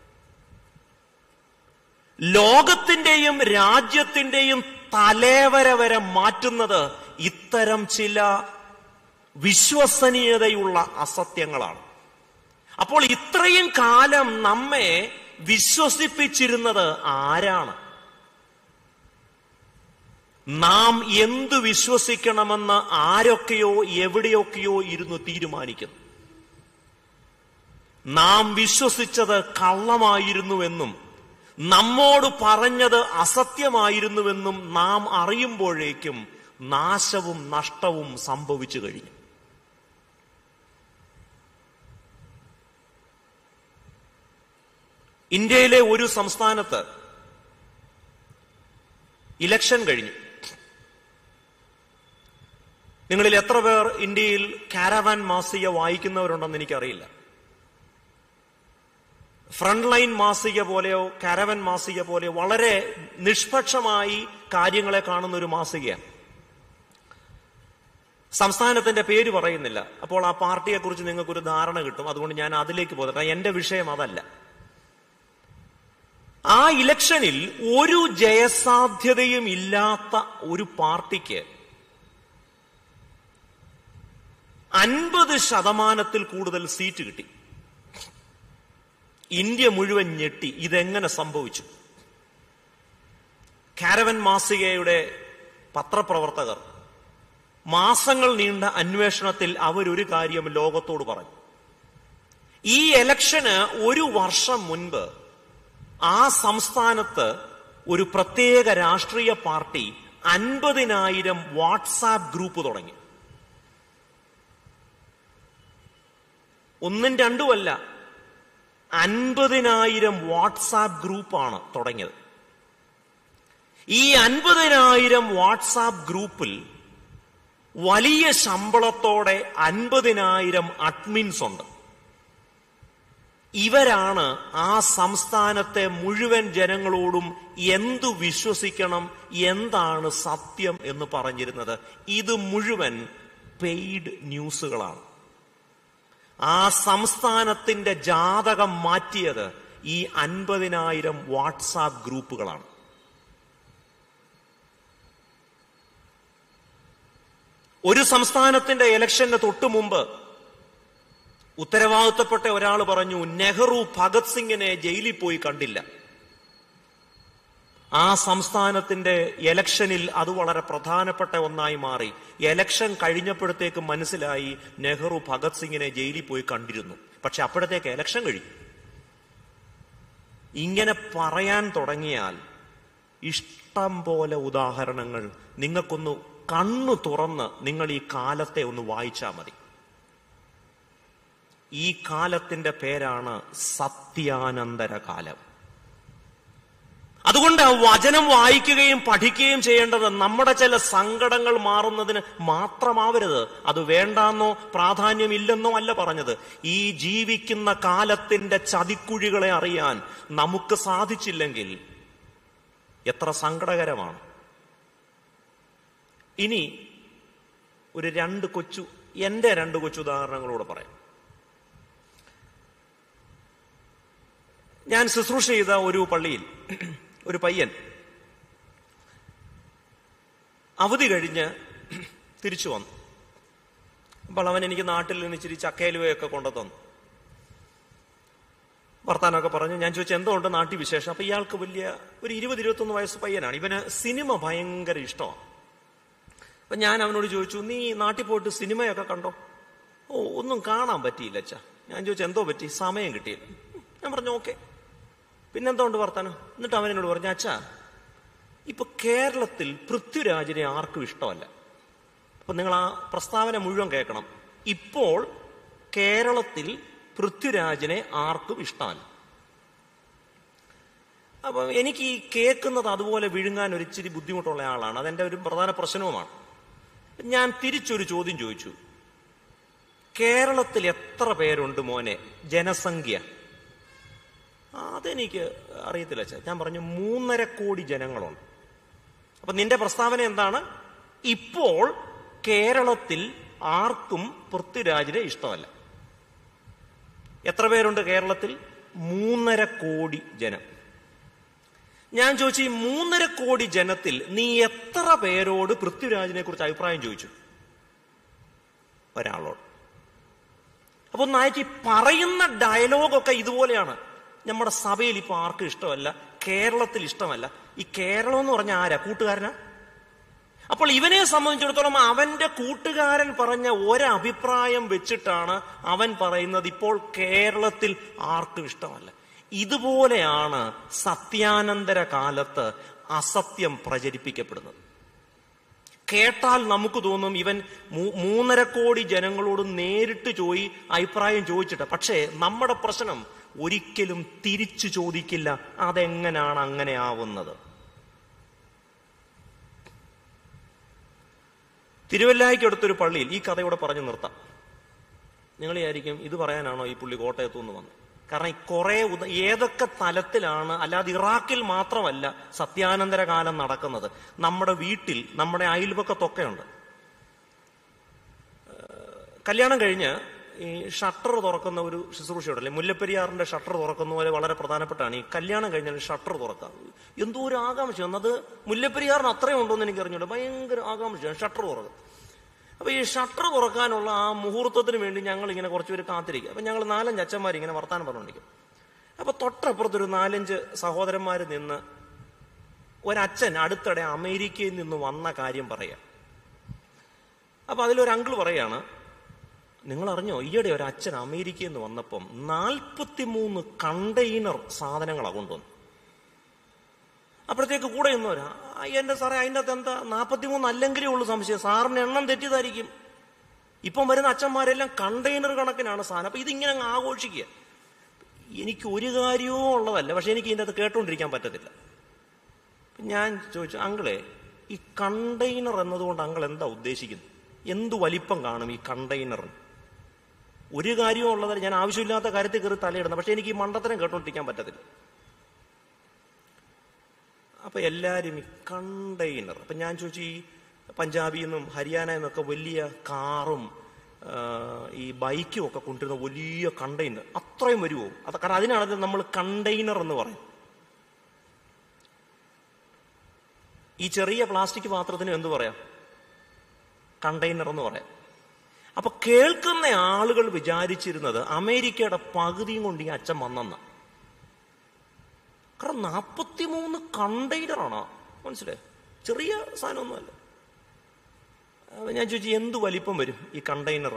Speaker 1: ലോകത്തിന്റെയും രാജ്യത്തിന്റെയും തലേവര വരെ മാറ്റുന്നത് ഇത്തരം ചില വിശ്വസനീയതയുള്ള അസത്യങ്ങളാണ് അപ്പോൾ ഇത്രയും കാലം നമ്മെ വിശ്വസിപ്പിച്ചിരുന്നത് ആരാണ് നാം എന്തു വിശ്വസിക്കണമെന്ന് ആരൊക്കെയോ എവിടെയൊക്കെയോ ഇരുന്ന് തീരുമാനിക്കുന്നു നാം വിശ്വസിച്ചത് കള്ളമായിരുന്നുവെന്നും നമ്മോട് പറഞ്ഞത് അസത്യമായിരുന്നുവെന്നും നാം അറിയുമ്പോഴേക്കും നാശവും നഷ്ടവും സംഭവിച്ചു കഴിഞ്ഞു ഇന്ത്യയിലെ ഒരു സംസ്ഥാനത്ത് ഇലക്ഷൻ കഴിഞ്ഞു നിങ്ങളിൽ എത്ര പേർ ഇന്ത്യയിൽ കാരവാൻ മാസിക വായിക്കുന്നവരുണ്ടെന്ന് എനിക്കറിയില്ല ഫ്രണ്ട് ലൈൻ മാസിക പോലെയോ കാരവൻ മാസിക പോലെയോ വളരെ നിഷ്പക്ഷമായി കാര്യങ്ങളെ കാണുന്ന ഒരു മാസികയാണ് സംസ്ഥാനത്തിന്റെ പേര് പറയുന്നില്ല അപ്പോൾ ആ പാർട്ടിയെക്കുറിച്ച് നിങ്ങൾക്കൊരു ധാരണ കിട്ടും അതുകൊണ്ട് ഞാൻ അതിലേക്ക് പോകുന്നത് എന്റെ വിഷയം അതല്ല ആ ഇലക്ഷനിൽ ഒരു ജയസാധ്യതയും ഇല്ലാത്ത ഒരു പാർട്ടിക്ക് അൻപത് ശതമാനത്തിൽ കൂടുതൽ സീറ്റ് കിട്ടി ഇന്ത്യ മുഴുവൻ ഞെട്ടി ഇതെങ്ങനെ സംഭവിച്ചു കാരവൻ മാസികയുടെ പത്രപ്രവർത്തകർ മാസങ്ങൾ നീണ്ട അന്വേഷണത്തിൽ അവരൊരു കാര്യം ലോകത്തോട് പറഞ്ഞു ഈ എലക്ഷന് ഒരു വർഷം മുൻപ് ആ സംസ്ഥാനത്ത് ഒരു പ്രത്യേക രാഷ്ട്രീയ പാർട്ടി അൻപതിനായിരം വാട്സാപ്പ് ഗ്രൂപ്പ് തുടങ്ങി ഒന്നും രണ്ടുമല്ല അൻപതിനായിരം വാട്സാപ്പ് ഗ്രൂപ്പാണ് തുടങ്ങിയത് ഈ അൻപതിനായിരം വാട്സാപ്പ് ഗ്രൂപ്പിൽ വലിയ ശമ്പളത്തോടെ അൻപതിനായിരം അഡ്മിൻസ് ഉണ്ട് ഇവരാണ് ആ സംസ്ഥാനത്തെ മുഴുവൻ ജനങ്ങളോടും എന്തു വിശ്വസിക്കണം എന്താണ് സത്യം എന്ന് പറഞ്ഞിരുന്നത് ഇത് മുഴുവൻ പെയ്ഡ് ന്യൂസുകളാണ് ആ സംസ്ഥാനത്തിന്റെ ജാതകം മാറ്റിയത് ഈ അൻപതിനായിരം വാട്സാപ്പ് ഗ്രൂപ്പുകളാണ് ഒരു സംസ്ഥാനത്തിന്റെ ഇലക്ഷന് തൊട്ടു മുമ്പ് ഉത്തരവാദിത്തപ്പെട്ട ഒരാൾ പറഞ്ഞു നെഹ്റു ഭഗത് സിംഗിനെ ജയിലിൽ പോയി കണ്ടില്ല ആ സംസ്ഥാനത്തിന്റെ എലക്ഷനിൽ അത് വളരെ പ്രധാനപ്പെട്ട ഒന്നായി മാറി എലക്ഷൻ കഴിഞ്ഞപ്പോഴത്തേക്ക് മനസ്സിലായി നെഹ്റു ഭഗത് സിംഗിനെ ജയിലിൽ പോയി കണ്ടിരുന്നു പക്ഷെ അപ്പോഴത്തേക്ക് എലക്ഷൻ കഴിഞ്ഞു ഇങ്ങനെ പറയാൻ തുടങ്ങിയാൽ ഇഷ്ടം പോലെ ഉദാഹരണങ്ങൾ നിങ്ങൾക്കൊന്ന് കണ്ണു തുറന്ന് നിങ്ങൾ ഈ കാലത്തെ ഒന്ന് വായിച്ചാൽ മതി ഈ കാലത്തിന്റെ പേരാണ് സത്യാനന്തര കാലം അതുകൊണ്ട് ആ വചനം വായിക്കുകയും പഠിക്കുകയും ചെയ്യേണ്ടത് നമ്മുടെ ചില സങ്കടങ്ങൾ മാറുന്നതിന് മാത്രമാവരുത് അത് വേണ്ടാന്നോ പ്രാധാന്യമില്ലെന്നോ അല്ല പറഞ്ഞത് ഈ ജീവിക്കുന്ന കാലത്തിന്റെ ചതിക്കുഴികളെ അറിയാൻ നമുക്ക് സാധിച്ചില്ലെങ്കിൽ എത്ര സങ്കടകരമാണ് ഇനി ഒരു രണ്ട് കൊച്ചു എന്റെ രണ്ട് കൊച്ചു ഉദാഹരണങ്ങളൂടെ പറയാം ഞാൻ ശുശ്രൂഷ ചെയ്ത ഒരു പള്ളിയിൽ ഒരു പയ്യൻ അവധി കഴിഞ്ഞ് തിരിച്ചു വന്നു അപ്പോൾ അവൻ എനിക്ക് നാട്ടിൽ നിന്ന് ഇച്ചിരി ചക്കയിലുവയൊക്കെ കൊണ്ടു തന്നു വർത്താനമൊക്കെ പറഞ്ഞു ഞാൻ ചോദിച്ചു എന്തുകൊണ്ട് നാട്ടിൽ വിശേഷം അപ്പൊ ഇയാൾക്ക് വലിയ ഒരു ഇരുപത് ഇരുപത്തൊന്ന് വയസ്സ് പയ്യനാണ് ഇവന് സിനിമ ഭയങ്കര ഇഷ്ടമാണ് അപ്പൊ ഞാൻ അവനോട് ചോദിച്ചു നീ നാട്ടിൽ പോയിട്ട് സിനിമയൊക്കെ കണ്ടോ ഓ ഒന്നും കാണാൻ പറ്റിയില്ല അച്ഛാ ഞാൻ ചോദിച്ചു എന്തോ പറ്റി സമയം കിട്ടിയില്ല ഞാൻ പറഞ്ഞു ഓക്കെ പിന്നെന്തോണ്ട് വർത്താനം എന്നിട്ട് അവൻ എന്നോട് പറഞ്ഞു അച്ഛാ ഇപ്പൊ കേരളത്തിൽ പൃഥ്വിരാജിനെ ആർക്കും ഇഷ്ടമല്ല അപ്പൊ നിങ്ങൾ ആ പ്രസ്താവന മുഴുവൻ കേൾക്കണം ഇപ്പോൾ കേരളത്തിൽ പൃഥ്വിരാജിനെ ആർക്കും ഇഷ്ടമല്ല അപ്പൊ എനിക്ക് ഈ കേൾക്കുന്നത് അതുപോലെ വിഴുങ്ങാൻ ഒരു ഇച്ചിരി ബുദ്ധിമുട്ടുള്ള ആളാണ് അതെന്റെ ഒരു പ്രധാന പ്രശ്നവുമാണ് ഞാൻ തിരിച്ചൊരു ചോദ്യം ചോദിച്ചു കേരളത്തിൽ എത്ര പേരുണ്ട് മോനെ ജനസംഖ്യ ആ, അതെനിക്ക് അറിയത്തില്ല അച്ഛാ ഞാൻ പറഞ്ഞു മൂന്നര കോടി ജനങ്ങളുണ്ട് അപ്പൊ നിന്റെ പ്രസ്താവന എന്താണ് ഇപ്പോൾ കേരളത്തിൽ ആർക്കും പൃഥ്വിരാജിനെ ഇഷ്ടമല്ല എത്ര പേരുണ്ട് കേരളത്തിൽ മൂന്നര കോടി ജനം ഞാൻ ചോദിച്ചു ഈ മൂന്നര കോടി ജനത്തിൽ നീ എത്ര പേരോട് പൃഥ്വിരാജിനെ കുറിച്ച് അഭിപ്രായം ചോദിച്ചു ഒരാളോട് അപ്പൊ ഒന്നായിട്ട് ഈ പറയുന്ന ഡയലോഗൊക്കെ ഇതുപോലെയാണ് നമ്മുടെ സഭയിൽ ഇപ്പൊ ആർക്കും ഇഷ്ടമല്ല കേരളത്തിൽ ഇഷ്ടമല്ല ഈ കേരളം എന്ന് പറഞ്ഞ ആരാ കൂട്ടുകാരനാ അപ്പോൾ ഇവനെ സംബന്ധിച്ചിടത്തോളം അവന്റെ കൂട്ടുകാരൻ പറഞ്ഞ ഒരഭിപ്രായം വെച്ചിട്ടാണ് അവൻ പറയുന്നത് ഇപ്പോൾ കേരളത്തിൽ ആർക്കും ഇഷ്ടമല്ല ഇതുപോലെയാണ് സത്യാനന്തര കാലത്ത് അസത്യം പ്രചരിപ്പിക്കപ്പെടുന്നത് കേട്ടാൽ നമുക്ക് തോന്നും ഇവൻ മൂ- മൂന്നര കോടി ജനങ്ങളോട് നേരിട്ട് ചോയി അഭിപ്രായം ചോദിച്ചിട്ട് പക്ഷേ നമ്മുടെ പ്രശ്നം ഒരിക്കലും തിരിച്ചു ചോദിക്കില്ല അതെങ്ങനെയാണ് അങ്ങനെ ആവുന്നത് തിരുവല്ലായ്ക്കടുത്തൊരു പള്ളിയിൽ ഈ കഥയോടെ പറഞ്ഞു നിർത്താം നിങ്ങൾ വിചാരിക്കും ഇത് പറയാനാണോ ഈ പുള്ളി കോട്ടയത്തു നിന്ന് വന്നത് കാരണം ഈ കുറെ ഉദ ഏതൊക്കെ തലത്തിലാണ് അല്ലാതെ ഇറാഖിൽ മാത്രമല്ല സത്യാനന്തര കാലം നടക്കുന്നത് നമ്മുടെ വീട്ടിൽ നമ്മുടെ അയൽപക്കത്തൊക്കെ ഉണ്ട് കല്യാണം കഴിഞ്ഞ് ഈ ഷട്ടർ തുറക്കുന്ന ഒരു ശുശ്രൂഷയുണ്ടല്ലേ മുല്ലപ്പെരിയാറിന്റെ ഷട്ടർ തുറക്കുന്ന പോലെ വളരെ പ്രധാനപ്പെട്ടാണ് ഈ കല്യാണം കഴിഞ്ഞാൽ ഷട്ടർ തുറക്കാം എന്തോ ഒരു ആകാംക്ഷ അത് മുല്ലപ്പെരിയാറിന് അത്രയും ഉണ്ടോ എന്ന് എനിക്ക് അറിഞ്ഞൂടെ ഭയങ്കര ആകാംക്ഷയാണ് ഷട്ടർ തുറക്കും അപ്പൊ ഈ ഷട്ടർ തുറക്കാനുള്ള ആ മുഹൂർത്തത്തിന് വേണ്ടി ഞങ്ങൾ ഇങ്ങനെ കുറച്ചുപേര് കാത്തിരിക്കും അപ്പൊ ഞങ്ങൾ നാലഞ്ച് അച്ഛന്മാർ ഇങ്ങനെ വർത്താനം പറഞ്ഞുകൊണ്ടിരിക്കും അപ്പൊ തൊട്ടപ്പുറത്തൊരു നാലഞ്ച് സഹോദരന്മാർ നിന്ന് ഒരച്ഛൻ അടുത്തിടെ അമേരിക്കയിൽ നിന്ന് വന്ന കാര്യം പറയാം അപ്പൊ അതിലൊരു അങ്കിൾ പറയാണ് നിങ്ങൾ അറിഞ്ഞോ ഈയിടെ ഒരു അച്ഛൻ അമേരിക്കയിൽ നിന്ന് വന്നപ്പം നാൽപ്പത്തിമൂന്ന് കണ്ടെയ്നർ സാധനങ്ങളാണ് കൊണ്ടുവന്നു അപ്പോഴത്തേക്ക് കൂടെ ഇന്നവരാ എന്റെ സാറേ അതിൻ്റെ അകത്ത് എന്താ നാൽപ്പത്തിമൂന്ന് അല്ലെങ്കിലേ ഉള്ളൂ സംശയം സാറിന് എണ്ണം തെറ്റിയതായിരിക്കും ഇപ്പം വരുന്ന അച്ഛന്മാരെല്ലാം കണ്ടെയ്നർ കണക്കിനാണ് സാധനം അപ്പൊ ഇതിങ്ങനെ അങ്ങ് ആഘോഷിക്കുക എനിക്ക് ഒരു കാര്യവും ഉള്ളതല്ല പക്ഷെ എനിക്ക് ഇതിൻ്റെ അകത്ത് കേട്ടോണ്ടിരിക്കാൻ പറ്റത്തില്ല ഞാൻ ചോദിച്ചു അങ്കിളെ ഈ കണ്ടെയ്നർ എന്നതുകൊണ്ട് അങ്കിൾ എന്താ ഉദ്ദേശിക്കുന്നത് എന്ത് വലിപ്പം കാണും ഈ കണ്ടെയ്നറിന് ഒരു കാര്യവും ഉള്ളതല്ല ഞാൻ ആവശ്യമില്ലാത്ത കാര്യത്തിൽ കയറി തലയിടുന്നത് പക്ഷെ എനിക്ക് ഈ മണ്ടത്തരം കേട്ടോണ്ടിരിക്കാൻ പറ്റത്തില്ല അപ്പൊ എല്ലാരും ഈ കണ്ടെയ്നർ അപ്പൊ ഞാൻ ചോദിച്ചു ഈ പഞ്ചാബിൽ നിന്നും ഹരിയാന എന്നൊക്കെ വലിയ കാറും ആ, ഈ ബൈക്കും ഒക്കെ കൊണ്ടുവരുന്ന വലിയ കണ്ടെയ്നർ അത്രയും വരുമോ അത് കാരണം അതിനാണല്ലോ നമ്മൾ കണ്ടെയ്നർ എന്ന് പറയും ഈ ചെറിയ പ്ലാസ്റ്റിക് പാത്രത്തിന് എന്ത് പറയാം കണ്ടെയ്നർ എന്ന് പറയാം അപ്പൊ കേൾക്കുന്ന ആളുകൾ വിചാരിച്ചിരുന്നത് അമേരിക്കയുടെ പകുതിയും കൊണ്ട് ഈ അച്ഛൻ വന്നെന്ന കാരണം നാൽപ്പത്തിമൂന്ന് കണ്ടെയ്നറാണോ മനസ്സിലായോ ചെറിയ സാധനമൊന്നുമല്ല അപ്പൊ ഞാൻ ചോദിച്ചു എന്ത് വലിപ്പം വരും ഈ കണ്ടെയ്നർ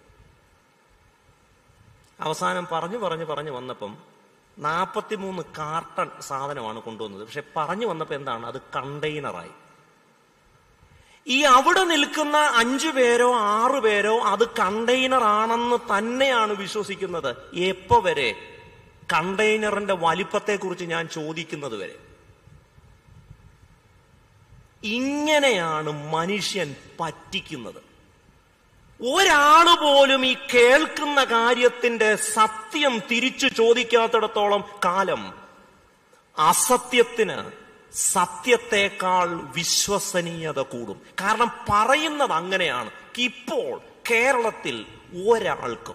Speaker 1: അവസാനം പറഞ്ഞു പറഞ്ഞു പറഞ്ഞു വന്നപ്പം നാൽപ്പത്തിമൂന്ന് കാർട്ടൺ സാധനമാണ് കൊണ്ടുവന്നത് പക്ഷെ പറഞ്ഞു വന്നപ്പോൾ എന്താണ് അത് കണ്ടെയ്നറായി ഈ അവിടെ നിൽക്കുന്ന അഞ്ചു പേരോ ആറു പേരോ അത് കണ്ടെയ്നർ ആണെന്ന് തന്നെയാണ് വിശ്വസിക്കുന്നത് എപ്പോ വരെ കണ്ടെയ്നറിന്റെ വലിപ്പത്തെക്കുറിച്ച് ഞാൻ ചോദിക്കുന്നത് വരെ ഇങ്ങനെയാണ് മനുഷ്യൻ പറ്റിക്കുന്നത് ഒരാള് പോലും ഈ കേൾക്കുന്ന കാര്യത്തിന്റെ സത്യം തിരിച്ചു ചോദിക്കാത്തിടത്തോളം കാലം അസത്യത്തിന് സത്യത്തെക്കാൾ വിശ്വസനീയത കൂടും കാരണം പറയുന്നത് അങ്ങനെയാണ് ഇപ്പോൾ കേരളത്തിൽ ഒരാൾക്കും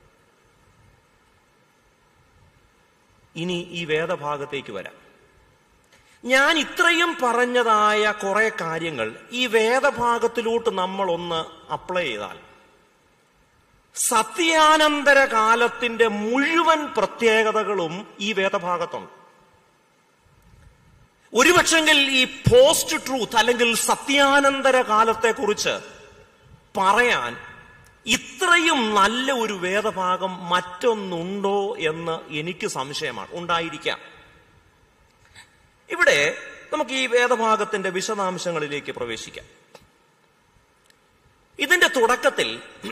Speaker 1: ഇനി ഈ വേദഭാഗത്തേക്ക് വരാം ഞാൻ ഇത്രയും പറഞ്ഞതായ കുറെ കാര്യങ്ങൾ ഈ വേദഭാഗത്തിലോട്ട് നമ്മൾ ഒന്ന് അപ്ലൈ ചെയ്താൽ സത്യാനന്തര കാലത്തിന്റെ മുഴുവൻ പ്രത്യേകതകളും ഈ വേദഭാഗത്തുണ്ട് ഒരുപക്ഷെങ്കിൽ ഈ പോസ്റ്റ് ട്രൂത്ത് അല്ലെങ്കിൽ സത്യാനന്തര കാലത്തെക്കുറിച്ച് പറയാൻ ഇത്രയും നല്ല ഒരു വേദഭാഗം മറ്റൊന്നുണ്ടോ എന്ന് എനിക്ക് സംശയമാണ് ഉണ്ടായിരിക്കാം ഇവിടെ നമുക്ക് ഈ വേദഭാഗത്തിന്റെ വിശദാംശങ്ങളിലേക്ക് പ്രവേശിക്കാം ഇതിന്റെ തുടക്കത്തിൽ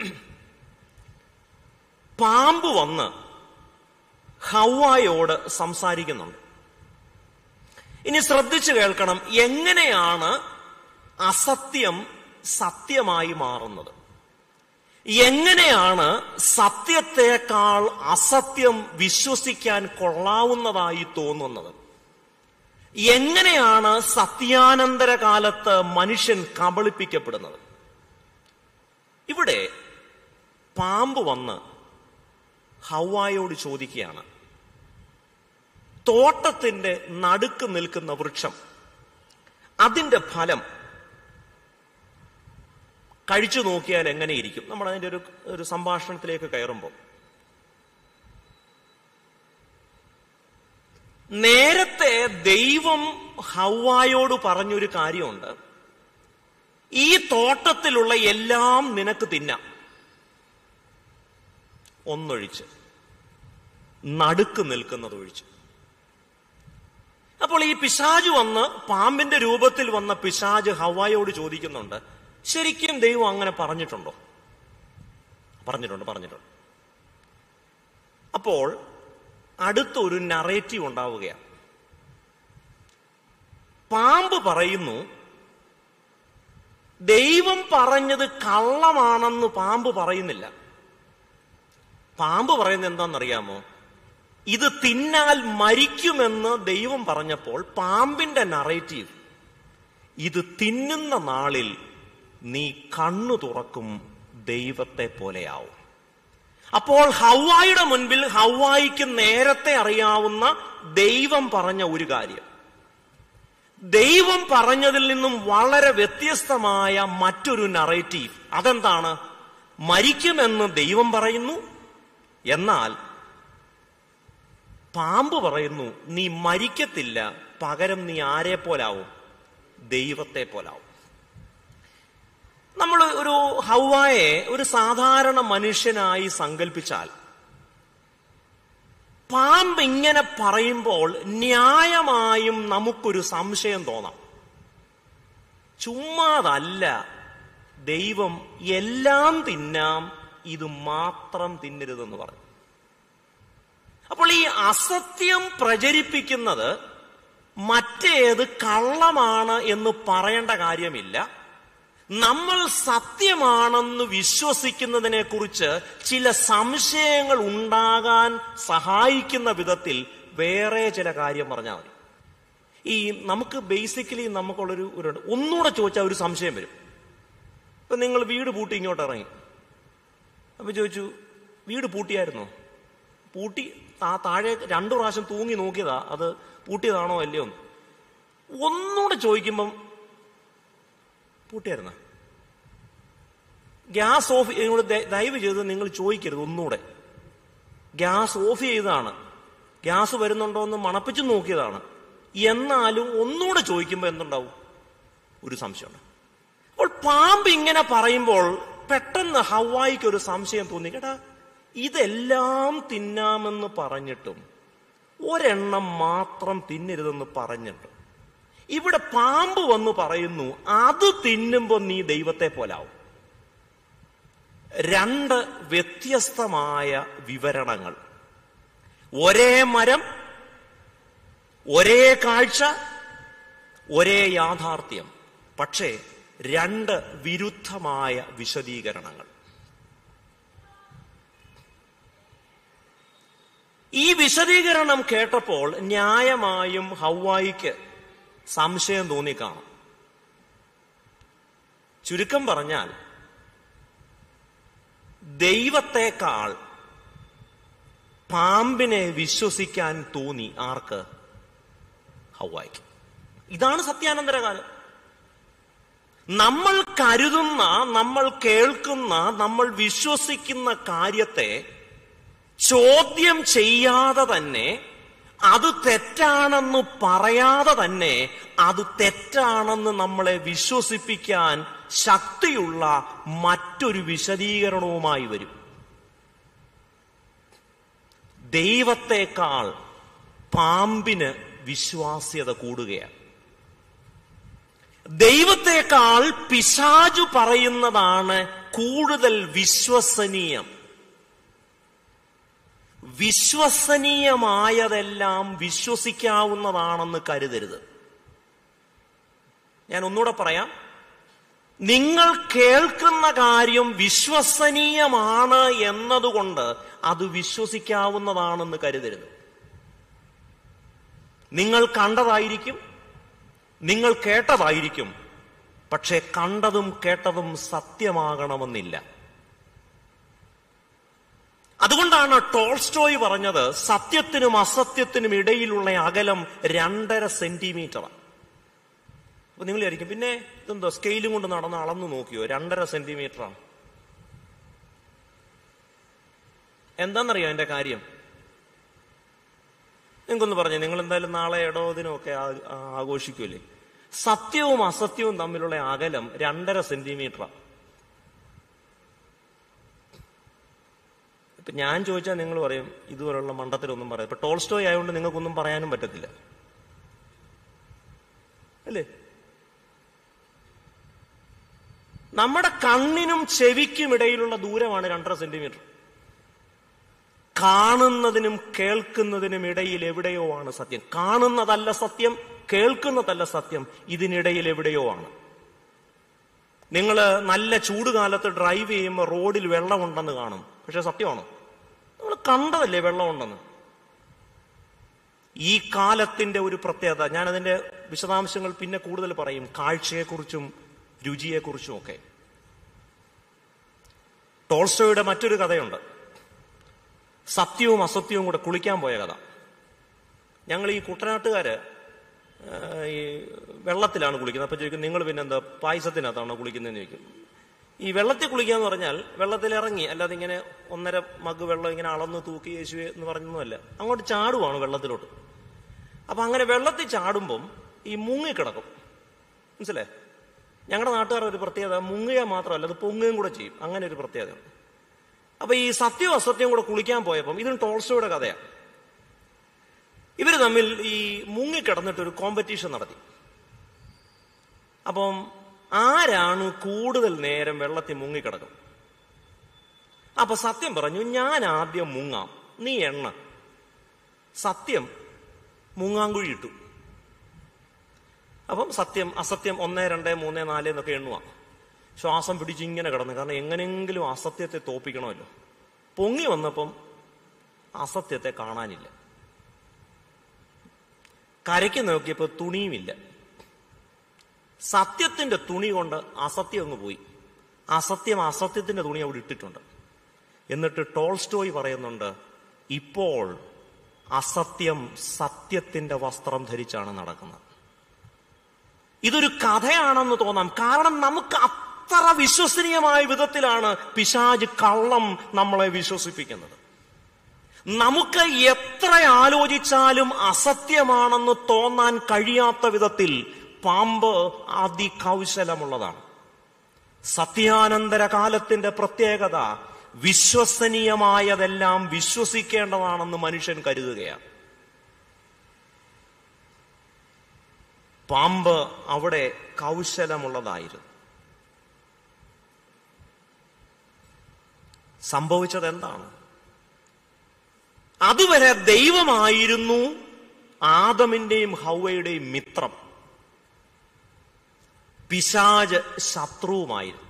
Speaker 1: പാമ്പ് വന്ന് ഹവായോട് സംസാരിക്കുന്നുണ്ട് ഇനി ശ്രദ്ധിച്ചു കേൾക്കണം എങ്ങനെയാണ് അസത്യം സത്യമായി മാറുന്നത് എങ്ങനെയാണ് സത്യത്തെക്കാൾ അസത്യം വിശ്വസിക്കാൻ കൊള്ളാവുന്നതായി തോന്നുന്നത് എങ്ങനെയാണ് സത്യാനന്തര കാലത്ത് മനുഷ്യൻ കബളിപ്പിക്കപ്പെടുന്നത് ഇവിടെ പാമ്പ് വന്ന് ഹവായോട് ചോദിക്കുകയാണ് തോട്ടത്തിന്റെ നടുക്ക് നിൽക്കുന്ന വൃക്ഷം അതിന്റെ ഫലം കഴിച്ചു നോക്കിയാൽ എങ്ങനെയിരിക്കും നമ്മൾ അതിന്റെ ഒരു ഒരു സംഭാഷണത്തിലേക്ക് കയറുമ്പോൾ നേരത്തെ ദൈവം ഹവായോട് പറഞ്ഞൊരു കാര്യമുണ്ട് ഈ തോട്ടത്തിലുള്ള എല്ലാം നിനക്ക് തിന്നാം ഒന്നൊഴിച്ച് നടുക്ക് നിൽക്കുന്നത് ഒഴിച്ച് അപ്പോൾ ഈ പിശാജ് വന്ന് പാമ്പിന്റെ രൂപത്തിൽ വന്ന പിശാജ് ഹവായോട് ചോദിക്കുന്നുണ്ട് ശരിക്കും ദൈവം അങ്ങനെ പറഞ്ഞിട്ടുണ്ടോ പറഞ്ഞിട്ടുണ്ട് പറഞ്ഞിട്ടുണ്ട് അപ്പോൾ അടുത്തൊരു നറേറ്റീവ് ഉണ്ടാവുകയാണ് പാമ്പ് പറയുന്നു ദൈവം പറഞ്ഞത് കള്ളമാണെന്ന് പാമ്പ് പറയുന്നില്ല പാമ്പ് പറയുന്നത് എന്താണെന്നറിയാമോ ഇത് തിന്നാൽ മരിക്കുമെന്ന് ദൈവം പറഞ്ഞപ്പോൾ പാമ്പിന്റെ നറേറ്റീവ് ഇത് തിന്നുന്ന നാളിൽ നീ കണ്ണു തുറക്കും ദൈവത്തെ പോലെയാവും അപ്പോൾ ഹവായുടെ മുൻപിൽ ഹവായിക്ക് നേരത്തെ അറിയാവുന്ന ദൈവം പറഞ്ഞ ഒരു കാര്യം ദൈവം പറഞ്ഞതിൽ നിന്നും വളരെ വ്യത്യസ്തമായ മറ്റൊരു നറേറ്റീവ് അതെന്താണ് മരിക്കുമെന്ന് ദൈവം പറയുന്നു എന്നാൽ പാമ്പ് പറയുന്നു നീ മരിക്കത്തില്ല പകരം നീ ആരെ പോലാവും ദൈവത്തെ പോലാവും നമ്മൾ ഒരു ഹൗവായെ ഒരു സാധാരണ മനുഷ്യനായി സങ്കല്പിച്ചാൽ പാമ്പ് ഇങ്ങനെ പറയുമ്പോൾ ന്യായമായും നമുക്കൊരു സംശയം തോന്നാം ചുമ്മാതല്ല ദൈവം എല്ലാം തിന്നാം ഇത് മാത്രം തിന്നരുതെന്ന് പറഞ്ഞു അപ്പോൾ ഈ അസത്യം പ്രചരിപ്പിക്കുന്നത് മറ്റേത് കള്ളമാണ് എന്ന് പറയേണ്ട കാര്യമില്ല നമ്മൾ സത്യമാണെന്ന് വിശ്വസിക്കുന്നതിനെ കുറിച്ച് ചില സംശയങ്ങൾ ഉണ്ടാകാൻ സഹായിക്കുന്ന വിധത്തിൽ വേറെ ചില കാര്യം പറഞ്ഞാൽ മതി ഈ നമുക്ക് ബേസിക്കലി നമുക്കുള്ളൊരു ഒരു ഒന്നുകൂടെ ചോദിച്ചാൽ ഒരു സംശയം വരും ഇപ്പൊ നിങ്ങൾ വീട് പൂട്ടി ഇങ്ങോട്ട് ഇറങ്ങി അപ്പൊ ചോദിച്ചു വീട് പൂട്ടിയായിരുന്നോ പൂട്ടി ആ താഴെ രണ്ടു പ്രാവശ്യം തൂങ്ങി നോക്കിയതാ അത് പൂട്ടിയതാണോ അല്ലയോ എന്ന് ഒന്നുകൂടെ ചോദിക്കുമ്പം പൂട്ടിയായിരുന്ന ഗ്യാസ് ഓഫ് നിങ്ങൾ ദയവ് ചെയ്ത് നിങ്ങൾ ചോദിക്കരുത് ഒന്നുകൂടെ ഗ്യാസ് ഓഫ് ചെയ്തതാണ് ഗ്യാസ് വരുന്നുണ്ടോ എന്ന് മണപ്പിച്ച് നോക്കിയതാണ് എന്നാലും ഒന്നുകൂടെ ചോദിക്കുമ്പോൾ എന്തുണ്ടാവും ഒരു സംശയമുണ്ട് അപ്പോൾ പാമ്പ് ഇങ്ങനെ പറയുമ്പോൾ പെട്ടെന്ന് ഹവായിക്ക് ഒരു സംശയം തോന്നി കേട്ടാ ഇതെല്ലാം തിന്നാമെന്ന് പറഞ്ഞിട്ടും ഒരെണ്ണം മാത്രം തിന്നരുതെന്ന് പറഞ്ഞിട്ടും ഇവിടെ പാമ്പ് വന്ന് പറയുന്നു അത് തിന്നുമ്പോ നീ ദൈവത്തെ പോലാവും രണ്ട് വ്യത്യസ്തമായ വിവരണങ്ങൾ ഒരേ മരം ഒരേ കാഴ്ച ഒരേ യാഥാർത്ഥ്യം പക്ഷേ രണ്ട് വിരുദ്ധമായ വിശദീകരണങ്ങൾ ഈ വിശദീകരണം കേട്ടപ്പോൾ ന്യായമായും ഹൗവായിക്ക് സംശയം തോന്നിക്കാണും ചുരുക്കം പറഞ്ഞാൽ ദൈവത്തെക്കാൾ പാമ്പിനെ വിശ്വസിക്കാൻ തോന്നി ആർക്ക് ഹൗവായിക്ക് ഇതാണ് സത്യാനന്തരകാലം നമ്മൾ കരുതുന്ന നമ്മൾ കേൾക്കുന്ന നമ്മൾ വിശ്വസിക്കുന്ന കാര്യത്തെ ചോദ്യം ചെയ്യാതെ തന്നെ അത് തെറ്റാണെന്ന് പറയാതെ തന്നെ അത് തെറ്റാണെന്ന് നമ്മളെ വിശ്വസിപ്പിക്കാൻ ശക്തിയുള്ള മറ്റൊരു വിശദീകരണവുമായി വരും ദൈവത്തെക്കാൾ പാമ്പിന് വിശ്വാസ്യത കൂടുകയാണ് ദൈവത്തെക്കാൾ പിശാചു പറയുന്നതാണ് കൂടുതൽ വിശ്വസനീയം വിശ്വസനീയമായതെല്ലാം വിശ്വസിക്കാവുന്നതാണെന്ന് കരുതരുത് ഞാൻ ഒന്നുകൂടെ പറയാം നിങ്ങൾ കേൾക്കുന്ന കാര്യം വിശ്വസനീയമാണ് എന്നതുകൊണ്ട് അത് വിശ്വസിക്കാവുന്നതാണെന്ന് കരുതരുത് നിങ്ങൾ കണ്ടതായിരിക്കും നിങ്ങൾ കേട്ടതായിരിക്കും പക്ഷെ കണ്ടതും കേട്ടതും സത്യമാകണമെന്നില്ല അതുകൊണ്ടാണ് ടോൾസ്റ്റോയ് പറഞ്ഞത് സത്യത്തിനും അസത്യത്തിനും ഇടയിലുള്ള അകലം രണ്ടര സെന്റിമീറ്റർ അപ്പൊ നിങ്ങൾ വിചാരിക്കും പിന്നെ ഇതെന്തോ സ്കെയിലും കൊണ്ട് നടന്ന് അളന്നു നോക്കിയോ രണ്ടര സെന്റിമീറ്ററാണ് എന്താണെന്നറിയോ എന്റെ കാര്യം നിങ്ങൾക്കൊന്ന് പറഞ്ഞു നിങ്ങൾ എന്തായാലും നാളെ ഇടവദിനും ഒക്കെ ആ- ആ- ആഘോഷിക്കൂലേ സത്യവും അസത്യവും തമ്മിലുള്ള അകലം രണ്ടര സെന്റിമീറ്ററാണ് ഇപ്പൊ ഞാൻ ചോദിച്ചാൽ നിങ്ങൾ പറയും ഇതുപോലുള്ള മണ്ടത്തിലൊന്നും പറയാം ഇപ്പൊ ടോൾസ്റ്റോയ് ആയതുകൊണ്ട് നിങ്ങൾക്കൊന്നും പറയാനും പറ്റത്തില്ല അല്ലേ നമ്മുടെ കണ്ണിനും ചെവിക്കും ഇടയിലുള്ള ദൂരമാണ് രണ്ടര സെന്റിമീറ്റർ കാണുന്നതിനും കേൾക്കുന്നതിനും ഇടയിൽ എവിടെയോ ആണ് സത്യം കാണുന്നതല്ല സത്യം കേൾക്കുന്നതല്ല സത്യം ഇതിനിടയിൽ എവിടെയോ ആണ് നിങ്ങൾ നല്ല ചൂടുകാലത്ത് ഡ്രൈവ് ചെയ്യുമ്പോൾ റോഡിൽ വെള്ളമുണ്ടെന്ന് കാണും പക്ഷെ സത്യമാണോ നിങ്ങൾ കണ്ടതല്ലേ വെള്ളമുണ്ടെന്ന് ഈ കാലത്തിന്റെ ഒരു പ്രത്യേകത ഞാൻ അതിന്റെ വിശദാംശങ്ങൾ പിന്നെ കൂടുതൽ പറയും കാഴ്ചയെക്കുറിച്ചും രുചിയെക്കുറിച്ചും ഒക്കെ ടോൾസ്റ്റോയുടെ മറ്റൊരു കഥയുണ്ട് സത്യവും അസത്യവും കൂടെ കുളിക്കാൻ പോയ കഥ ഞങ്ങൾ ഈ കുട്ടനാട്ടുകാര് ആ, ഈ വെള്ളത്തിലാണ് കുളിക്കുന്നത് അപ്പൊ ചോദിക്കും നിങ്ങൾ പിന്നെ എന്താ പായസത്തിനകത്താണോ കുളിക്കുന്നതെന്ന് ചോദിക്കും ഈ വെള്ളത്തിൽ കുളിക്കുക എന്ന് പറഞ്ഞാൽ വെള്ളത്തിൽ ഇറങ്ങി അല്ലാതെ ഇങ്ങനെ ഒന്നര മഗ് വെള്ളം ഇങ്ങനെ അളന്ന് തൂക്കി യേശുവെ എന്ന് പറഞ്ഞൊന്നുമല്ല അങ്ങോട്ട് ചാടുവാണ് വെള്ളത്തിലോട്ട് അപ്പൊ അങ്ങനെ വെള്ളത്തിൽ ചാടുമ്പം ഈ മുങ്ങിക്കിടക്കും മനസ്സിലേ ഞങ്ങളുടെ നാട്ടുകാരുടെ ഒരു പ്രത്യേകത മുങ്ങുക മാത്രമല്ല അത് പൊങ്ങുകയും കൂടെ ചെയ്യും അങ്ങനെ ഒരു പ്രത്യേകത അപ്പൊ ഈ സത്യവും അസത്യവും കൂടെ കുളിക്കാൻ പോയപ്പം ഇതിന് ടോൾസ്റ്റോയുടെ കഥയാണ് ഇവര് തമ്മിൽ ഈ മുങ്ങിക്കിടന്നിട്ട് ഒരു കോമ്പറ്റീഷൻ നടത്തി അപ്പം ആരാണ് കൂടുതൽ നേരം വെള്ളത്തിൽ മുങ്ങിക്കിടക്കും അപ്പൊ സത്യം പറഞ്ഞു ഞാൻ ആദ്യം മുങ്ങാം നീ എണ്ണ സത്യം മുങ്ങാങ്കുഴി ഇട്ടു അപ്പം സത്യം അസത്യം ഒന്ന് രണ്ട് മൂന്ന് നാല് എന്നൊക്കെ എണ്ണുക ശ്വാസം പിടിച്ച് ഇങ്ങനെ കിടന്നു കാരണം എങ്ങനെയെങ്കിലും അസത്യത്തെ തോപ്പിക്കണമല്ലോ പൊങ്ങി വന്നപ്പം അസത്യത്തെ കാണാനില്ല കരയ്ക്ക് നോക്കിയപ്പോൾ തുണിയുമില്ല സത്യത്തിന്റെ തുണി കൊണ്ട് അസത്യം അങ്ങ് പോയി അസത്യം അസത്യത്തിന്റെ തുണി അവിടെ ഇട്ടിട്ടുണ്ട് എന്നിട്ട് ടോൾസ്റ്റോയ് പറയുന്നുണ്ട് ഇപ്പോൾ അസത്യം സത്യത്തിന്റെ വസ്ത്രം ധരിച്ചാണ് നടക്കുന്നത് ഇതൊരു കഥയാണെന്ന് തോന്നാം കാരണം നമുക്ക് അത്ര വിശ്വസനീയമായ വിധത്തിലാണ് പിശാജ് കള്ളം നമ്മളെ വിശ്വസിപ്പിക്കുന്നത് നമുക്ക് എത്ര ആലോചിച്ചാലും അസത്യമാണെന്ന് തോന്നാൻ കഴിയാത്ത വിധത്തിൽ പാമ്പ് അതികൗശലമുള്ളതാണ് സത്യാനന്തര കാലത്തിന്റെ പ്രത്യേകത വിശ്വസനീയമായതെല്ലാം വിശ്വസിക്കേണ്ടതാണെന്ന് മനുഷ്യൻ കരുതുകയാണ് പാമ്പ് അവിടെ കൗശലമുള്ളതായിരുന്നു സംഭവിച്ചത് എന്താണ് അതുവരെ ദൈവമായിരുന്നു ആദമിന്റെയും ഹൗവയുടെയും മിത്രം പിശാജ് ശത്രുവുമായിരുന്നു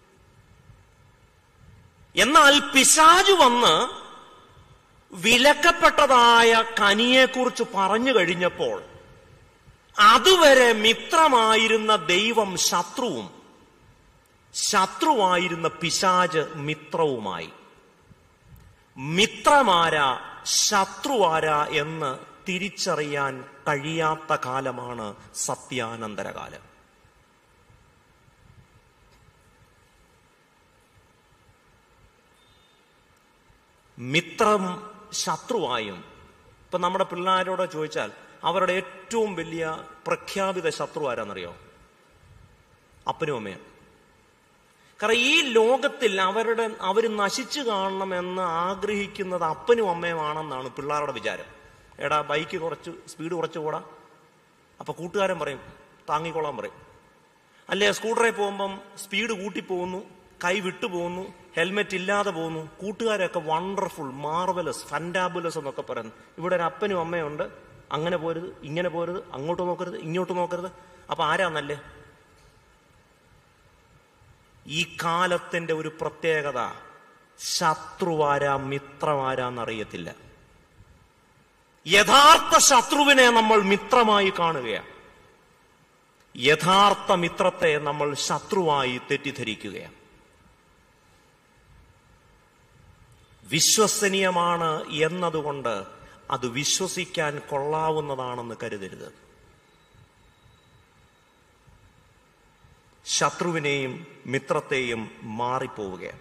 Speaker 1: എന്നാൽ പിശാജ് വന്ന് വിലക്കപ്പെട്ടതായ കനിയെക്കുറിച്ച് പറഞ്ഞു കഴിഞ്ഞപ്പോൾ അതുവരെ മിത്രമായിരുന്ന ദൈവം ശത്രുവും ശത്രുവായിരുന്ന പിശാജ് മിത്രവുമായി മിത്രമാര ശത്രുവാര എന്ന് തിരിച്ചറിയാൻ കഴിയാത്ത കാലമാണ് സത്യാനന്തരകാലം മിത്രം ശത്രുവായും ഇപ്പൊ നമ്മുടെ പിള്ളേരോട് ചോദിച്ചാൽ അവരുടെ ഏറ്റവും വലിയ പ്രഖ്യാപിത ശത്രു ആരാന്നറിയോ അപ്പനും അമ്മയും കാരണം ഈ ലോകത്തിൽ അവരുടെ അവർ നശിച്ചു കാണണമെന്ന് ആഗ്രഹിക്കുന്നത് അപ്പനും അമ്മയുമാണെന്നാണ് പിള്ളേരുടെ വിചാരം എടാ ബൈക്ക് കുറച്ച് സ്പീഡ് കുറച്ച് പോടാ അപ്പൊ കൂട്ടുകാരൻ പറയും താങ്ങിക്കൊള്ളാൻ പറയും അല്ലേ സ്കൂട്ടറിൽ പോകുമ്പം സ്പീഡ് കൂട്ടി പോകുന്നു കൈ വിട്ടു പോകുന്നു ഹെൽമെറ്റ് ഇല്ലാതെ പോകുന്നു കൂട്ടുകാരൊക്കെ വണ്ടർഫുൾ മാർവലസ് ഫൻഡാബുലസ് എന്നൊക്കെ പറയുന്നു ഇവിടെ ഒരു അപ്പനും അമ്മയുണ്ട് അങ്ങനെ പോരുത് ഇങ്ങനെ പോരുത് അങ്ങോട്ട് നോക്കരുത് ഇങ്ങോട്ട് നോക്കരുത് അപ്പൊ ആരാ നല്ലേ ഈ കാലത്തിന്റെ ഒരു പ്രത്യേകത ശത്രുവാരാ മിത്രമാരാന്നറിയത്തില്ല യഥാർത്ഥ ശത്രുവിനെ നമ്മൾ മിത്രമായി കാണുകയാണ് യഥാർത്ഥ മിത്രത്തെ നമ്മൾ ശത്രുവായി തെറ്റിദ്ധരിക്കുകയാണ് വിശ്വസനീയമാണ് എന്നതുകൊണ്ട് അത് വിശ്വസിക്കാൻ കൊള്ളാവുന്നതാണെന്ന് കരുതരുത് ശത്രുവിനെയും മിത്രത്തെയും മാറിപ്പോവുകയാണ്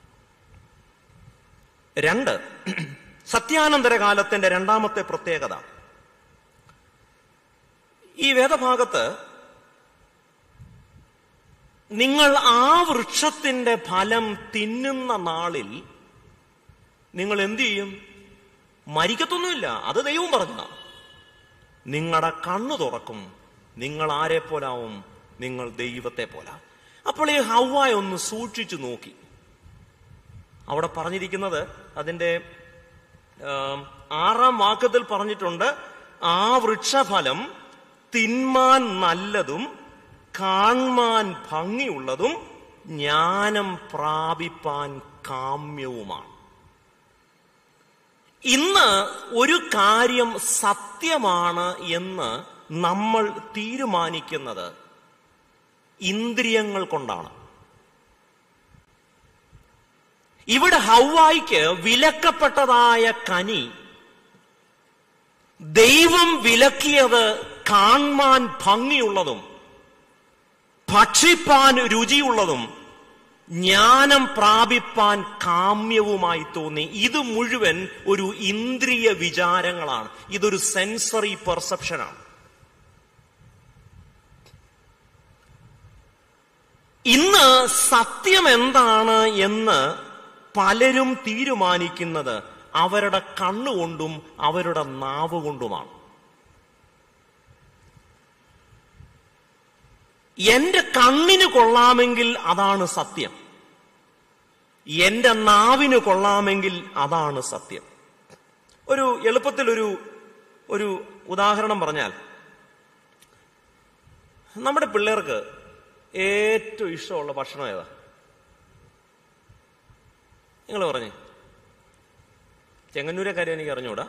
Speaker 1: രണ്ട് സത്യാനന്തര കാലത്തിന്റെ രണ്ടാമത്തെ പ്രത്യേകത ഈ വേദഭാഗത്ത് നിങ്ങൾ ആ വൃക്ഷത്തിന്റെ ഫലം തിന്നുന്ന നാളിൽ നിങ്ങൾ എന്തു ചെയ്യും മരിക്കത്തൊന്നുമില്ല അത് ദൈവം പറഞ്ഞ നിങ്ങളുടെ കണ്ണു തുറക്കും നിങ്ങൾ ആരെ പോലാവും നിങ്ങൾ ദൈവത്തെ പോലാ അപ്പോൾ ഈ ഹവായ ഒന്ന് സൂക്ഷിച്ചു നോക്കി അവിടെ പറഞ്ഞിരിക്കുന്നത് അതിന്റെ ആം, ആറാം വാക്യത്തിൽ പറഞ്ഞിട്ടുണ്ട് ആ വൃക്ഷഫലം തിന്മാൻ നല്ലതും കാൺമാൻ ഭംഗിയുള്ളതും ജ്ഞാനം പ്രാപിപ്പാൻ കാമ്യവുമാണ് ഇന്ന് ഒരു കാര്യം സത്യമാണ് എന്ന് നമ്മൾ തീരുമാനിക്കുന്നത് ഇന്ദ്രിയങ്ങൾ കൊണ്ടാണ് ഇവിടെ ഹൗവായിക്ക് വിലക്കപ്പെട്ടതായ കനി ദൈവം വിലക്കിയത് കാൺമാൻ ഭംഗിയുള്ളതും ഭക്ഷിപ്പാൻ രുചിയുള്ളതും ജ്ഞാനം പ്രാപിപ്പാൻ കാമ്യവുമായി തോന്നി ഇത് മുഴുവൻ ഒരു ഇന്ദ്രിയ വിചാരങ്ങളാണ് ഇതൊരു സെൻസറി പെർസെപ്ഷനാണ് ഇന്ന് സത്യം എന്താണ് എന്ന് പലരും തീരുമാനിക്കുന്നത് അവരുടെ കണ്ണുകൊണ്ടും അവരുടെ നാവ് കൊണ്ടുമാണ് എന്റെ കണ്ണിന് കൊള്ളാമെങ്കിൽ അതാണ് സത്യം എന്റെ നാവിന് കൊള്ളാമെങ്കിൽ അതാണ് സത്യം ഒരു എളുപ്പത്തിൽ ഒരു ഒരു ഉദാഹരണം പറഞ്ഞാൽ നമ്മുടെ പിള്ളേർക്ക് ഏറ്റവും ഇഷ്ടമുള്ള ഭക്ഷണം ഏതാ നിങ്ങൾ പറഞ്ഞേ ചെങ്ങന്നൂരെ കാര്യം എനിക്ക് അറിഞ്ഞൂടാ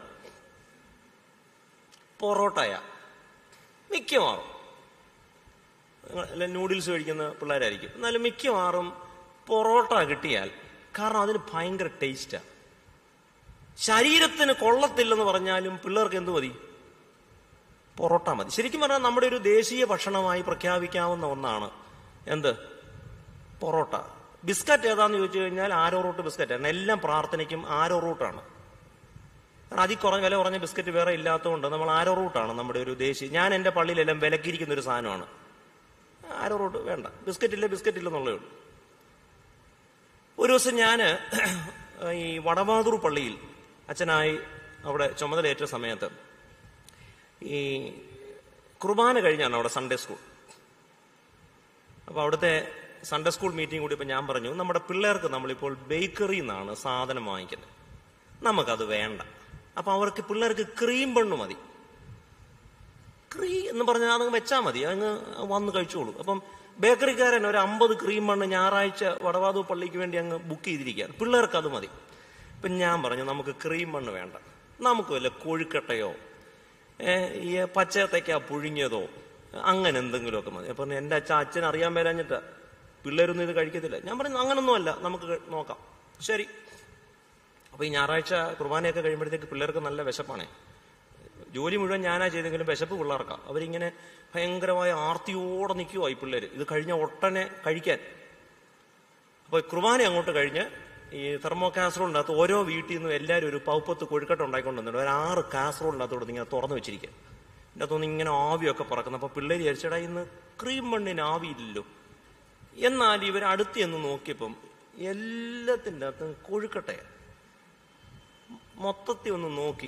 Speaker 1: പൊറോട്ടയ മിക്കവാറും നിങ്ങൾ അല്ല നൂഡിൽസ് കഴിക്കുന്ന പിള്ളേരായിരിക്കും എന്നാലും മിക്കവാറും പൊറോട്ട കിട്ടിയാൽ കാരണം അതിന് ഭയങ്കര ടേസ്റ്റാ ശരീരത്തിന് കൊള്ളത്തില്ലെന്ന് പറഞ്ഞാലും പിള്ളേർക്ക് എന്ത് മതി പൊറോട്ട മതി ശരിക്കും പറഞ്ഞാൽ നമ്മുടെ ഒരു ദേശീയ ഭക്ഷണമായി പ്രഖ്യാപിക്കാവുന്ന ഒന്നാണ് എന്ത് പൊറോട്ട ബിസ്ക്കറ്റ് ഏതാന്ന് ചോദിച്ചു കഴിഞ്ഞാൽ ആരോ റൂട്ട് ബിസ്ക്കറ്റ് ആണ് എല്ലാം പ്രാർത്ഥനയ്ക്കും ആരോ റൂട്ടാണ് കാരണം അതിൽ കുറഞ്ഞ വില കുറഞ്ഞ ബിസ്ക്കറ്റ് വേറെ ഇല്ലാത്തതുകൊണ്ട് നമ്മൾ ആരോ റൂട്ടാണ് നമ്മുടെ ഒരു ദേശീയ ഞാൻ എൻ്റെ പള്ളിയിലെല്ലാം വിലക്കിയിരിക്കുന്ന ഒരു സാധനമാണ് ആരോ റൂട്ട് വേണ്ട ബിസ്ക്കറ്റ് ഇല്ല ബിസ്ക്കറ്റ് ഇല്ലെന്നുള്ളേ ഉള്ളൂ ഒരു ദിവസം ഞാൻ ഈ വടമാതൂർ പള്ളിയിൽ അച്ഛനായി അവിടെ ചുമതലയേറ്റ സമയത്ത് ഈ കുർബാന കഴിഞ്ഞാണ് അവിടെ സൺഡേ സ്കൂൾ അപ്പൊ അവിടുത്തെ സൺഡേ സ്കൂൾ മീറ്റിംഗ് കൂടി ഇപ്പൊ ഞാൻ പറഞ്ഞു നമ്മുടെ പിള്ളേർക്ക് നമ്മളിപ്പോൾ ബേക്കറിയിൽ നിന്നാണ് സാധനം വാങ്ങിക്കുന്നത് നമുക്കത് വേണ്ട അപ്പൊ അവർക്ക് പിള്ളേർക്ക് ക്രീം ബണ്ണ് മതി ക്രീ എന്ന് പറഞ്ഞാൽ അതങ്ങ് വെച്ചാൽ മതി അങ്ങ് വന്ന് കഴിച്ചോളൂ അപ്പം ബേക്കറിക്കാരൻ ഒരു അമ്പത് ക്രീം ബണ്ണ് ഞായറാഴ്ച വടവാതു പള്ളിക്ക് വേണ്ടി അങ്ങ് ബുക്ക് ചെയ്തിരിക്കുകയാണ് പിള്ളേർക്ക് അത് മതി ഇപ്പൊ ഞാൻ പറഞ്ഞു നമുക്ക് ക്രീം ബണ്ണ് വേണ്ട നമുക്ക് വല്ല കൊഴുക്കട്ടയോ ഏ, ഈ പച്ചത്തേക്ക പുഴുങ്ങിയതോ അങ്ങനെ എന്തെങ്കിലുമൊക്കെ മതി അപ്പൊ എന്റെ അച്ഛൻ അച്ഛൻ അറിയാൻ മേലാഞ്ഞിട്ട് പിള്ളേരൊന്നും ഇത് കഴിക്കത്തില്ല ഞാൻ പറഞ്ഞു അങ്ങനൊന്നും അല്ല നമുക്ക് ക- നോക്കാം ശരി അപ്പൊ ഈ ഞായറാഴ്ച കുർബാനയൊക്കെ കഴിയുമ്പോഴത്തേക്ക് പിള്ളേർക്ക് നല്ല വിശപ്പാണേ ജോലി മുഴുവൻ ഞാനാ ചെയ്തെങ്കിലും വിശപ്പ് പിള്ളേർക്കാ അവരിങ്ങനെ ഭയങ്കരമായ ആർത്തിയോടെ നിൽക്കുവാ ഈ പിള്ളേര് ഇത് കഴിഞ്ഞ ഒട്ടനെ കഴിക്കാൻ അപ്പൊ കുർബാന അങ്ങോട്ട് കഴിഞ്ഞ് ഈ തെർമോ കാസറോളിനകത്ത് ഓരോ വീട്ടിൽ നിന്നും എല്ലാവരും ഒരു പൗപ്പത്ത് കൊഴുക്കട്ട ഉണ്ടായിക്കൊണ്ടുവന്നിട്ട് ഒരു ആറ് കാസറോളിനകത്തോട് ഇങ്ങനെ തുറന്നു വെച്ചിരിക്കുക എൻ്റെ അകത്തൊന്ന് ഇങ്ങനെ ആവിയൊക്കെ പറക്കുന്നു അപ്പൊ പിള്ളേര് വിചാരിച്ചടാ ഇന്ന് ക്രീം മണ്ണിന് ആവിയില്ലല്ലോ എന്നാൽ ഇവർ അടുത്ത് എന്ന് നോക്കിയപ്പം എല്ലാത്തിൻ്റെ അകത്തും കൊഴുക്കട്ടയാണ് മൊത്തത്തിൽ ഒന്ന് നോക്കി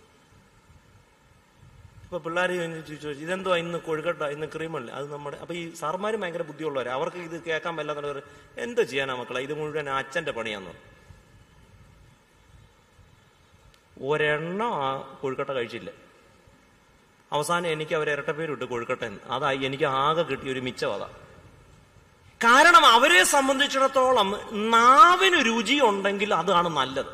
Speaker 1: ഇപ്പൊ പിള്ളേർ ചോദിച്ചു ഇതെന്തോ ഇന്ന് കൊഴുക്കട്ട ഇന്ന് ക്രീമല്ല അത് നമ്മുടെ അപ്പൊ ഈ സാർമാരും ഭയങ്കര ബുദ്ധിയുള്ളവരാ അവർക്ക് ഇത് കേൾക്കാൻ വല്ലാത്തവർ എന്തോ ചെയ്യാനാ മക്കളെ ഇത് മുഴുവൻ അച്ഛന്റെ പണിയാന്ന് പറഞ്ഞു. ഒരെണ്ണം ആ കൊഴുക്കട്ട കഴിച്ചില്ല അവസാനം എനിക്ക് അവർ ഇരട്ടപ്പേരിട്ട് കൊഴുക്കട്ട എന്ന് അതായി എനിക്ക് ആകെ കിട്ടിയ ഒരു മിച്ചം അതാ കാരണം അവരെ സംബന്ധിച്ചിടത്തോളം നാവിന് രുചി ഉണ്ടെങ്കിൽ അതാണ് നല്ലത്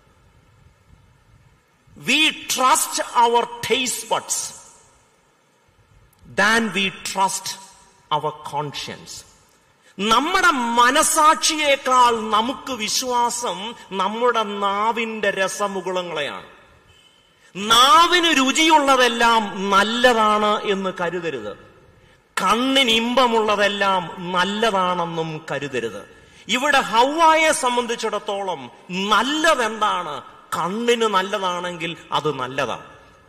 Speaker 1: we trust our taste buds than we trust our conscience. നമ്മുടെ മനസാക്ഷിയേക്കാൾ നമുക്ക് വിശ്വാസം നമ്മുടെ നാവിന്റെ രസമുകുളങ്ങളെയാണ് നാവിന് രുചിയുള്ളതെല്ലാം നല്ലതാണ് എന്ന് കരുതരുത് കണ്ണിന് ഇമ്പമുള്ളതെല്ലാം നല്ലതാണെന്നും കരുതരുത് ഇവിടെ ഹൗവായെ സംബന്ധിച്ചിടത്തോളം നല്ലതെന്താണ് കണ്ണിന് നല്ലതാണെങ്കിൽ അത് നല്ലതാണ്